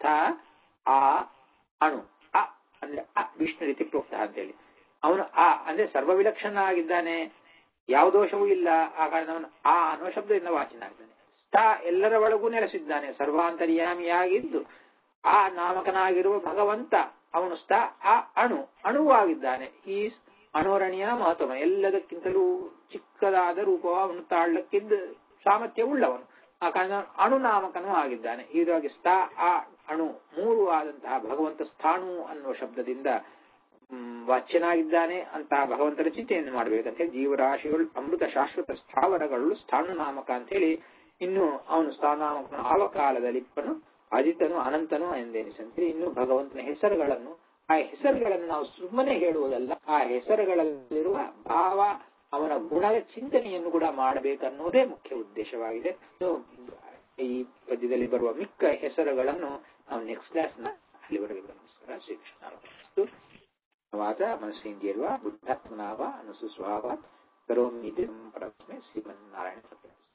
ಆ ಅಣು ಅ ಅಂದ್ರೆ ಅ ವಿಷ್ಣು ರೀತಿ ಪ್ರೋಕ್ತ ಅಂತ ಹೇಳಿ ಅವನು ಆ ಅಂದ್ರೆ ಸರ್ವವಿಲಕ್ಷಣ ಆಗಿದ್ದಾನೆ ಯಾವ ದೋಷವೂ ಇಲ್ಲ ಆ ಕಾರಣ ಅವನು ಆ ಅನ್ನೋ ಶಬ್ದದಿಂದ ವಾಚನಾಗಿದ್ದಾನೆ ಸ್ಥ ಎಲ್ಲರ ಒಳಗೂ ನೆಲೆಸಿದ್ದಾನೆ ಸರ್ವಾಂತರ್ಯಾಮಿಯಾಗಿದ್ದು ಆ ನಾಮಕನಾಗಿರುವ ಭಗವಂತ ಅವನು ಸ್ಥ ಆ ಅಣು ಅಣುವಾಗಿದ್ದಾನೆ ಈ ಅಣೋರಣೀಯ ಮಹತ್ವ ಎಲ್ಲದಕ್ಕಿಂತಲೂ ಚಿಕ್ಕದಾದ ರೂಪ ಅವನು ತಾಳ್ಲಕ್ಕಿದ್ದ ಸಾಮರ್ಥ್ಯ ಉಳ್ಳವನು ಆ ಕಾರಣ ಅಣುನಾಮಕನೂ ಆಗಿದ್ದಾನೆ ಹೀಗಾಗಿ ಸ್ಥ ಆ ಅಣು ಮೂರು ಆದಂತಹ ಭಗವಂತ ಸ್ಥಾಣು ಅನ್ನುವ ಶಬ್ದದಿಂದ ಮ್, ವಾಚ್ಯನಾಗಿದ್ದಾನೆ ಅಂತ ಭಗವಂತನ ಚಿಂತೆಯನ್ನು ಮಾಡಬೇಕಂತ ಹೇಳಿ ಜೀವರಾಶಿಗಳು ಅಮೃತ ಶಾಶ್ವತ ಸ್ಥಾವರಗಳು ಸ್ಥಾನನಾಮಕ ಅಂತ ಹೇಳಿ ಇನ್ನು ಅವನು ಸ್ಥಾನನಾಮಕನು ಆವ ಕಾಲದಲ್ಲಿ ಇಪ್ಪನು ಅಜಿತನು ಅನಂತನು ಎಂದೆನಿಸಿ ಅಂತ ಹೇಳಿ ಇನ್ನು ಭಗವಂತನ ಹೆಸರುಗಳನ್ನು ಆ ಹೆಸರುಗಳನ್ನು ನಾವು ಸುಮ್ಮನೆ ಹೇಳುವುದಲ್ಲ ಆ ಹೆಸರುಗಳಲ್ಲಿರುವ ಭಾವ ಅವನ ಗುಣದ ಚಿಂತನೆಯನ್ನು ಕೂಡ ಮಾಡಬೇಕನ್ನೋದೇ ಮುಖ್ಯ ಉದ್ದೇಶವಾಗಿದೆ ಇನ್ನು ಈ ಪದ್ಯದಲ್ಲಿ ಬರುವ ಮಿಕ್ಕ ಹೆಸರುಗಳನ್ನು ನಾವು ನೆಕ್ಸ್ಟ್ ಕ್ಲಾಸ್ ಅಲ್ಲಿವರೆಗೆ ನಮಸ್ಕಾರ ಶ್ರೀಕೃಷ್ಣ ವಾದ ಮನಸ್ಸೇಂದ್ರಿಯರ್ವ ಬುದ್ಧಾತ್ಮನಾವ ಅನುಸುಸ್ವಾವ ಕರೋಮಿ ಪರಸ್ಮೆ ಶ್ರೀಮನ್ನಾರಾಯಣ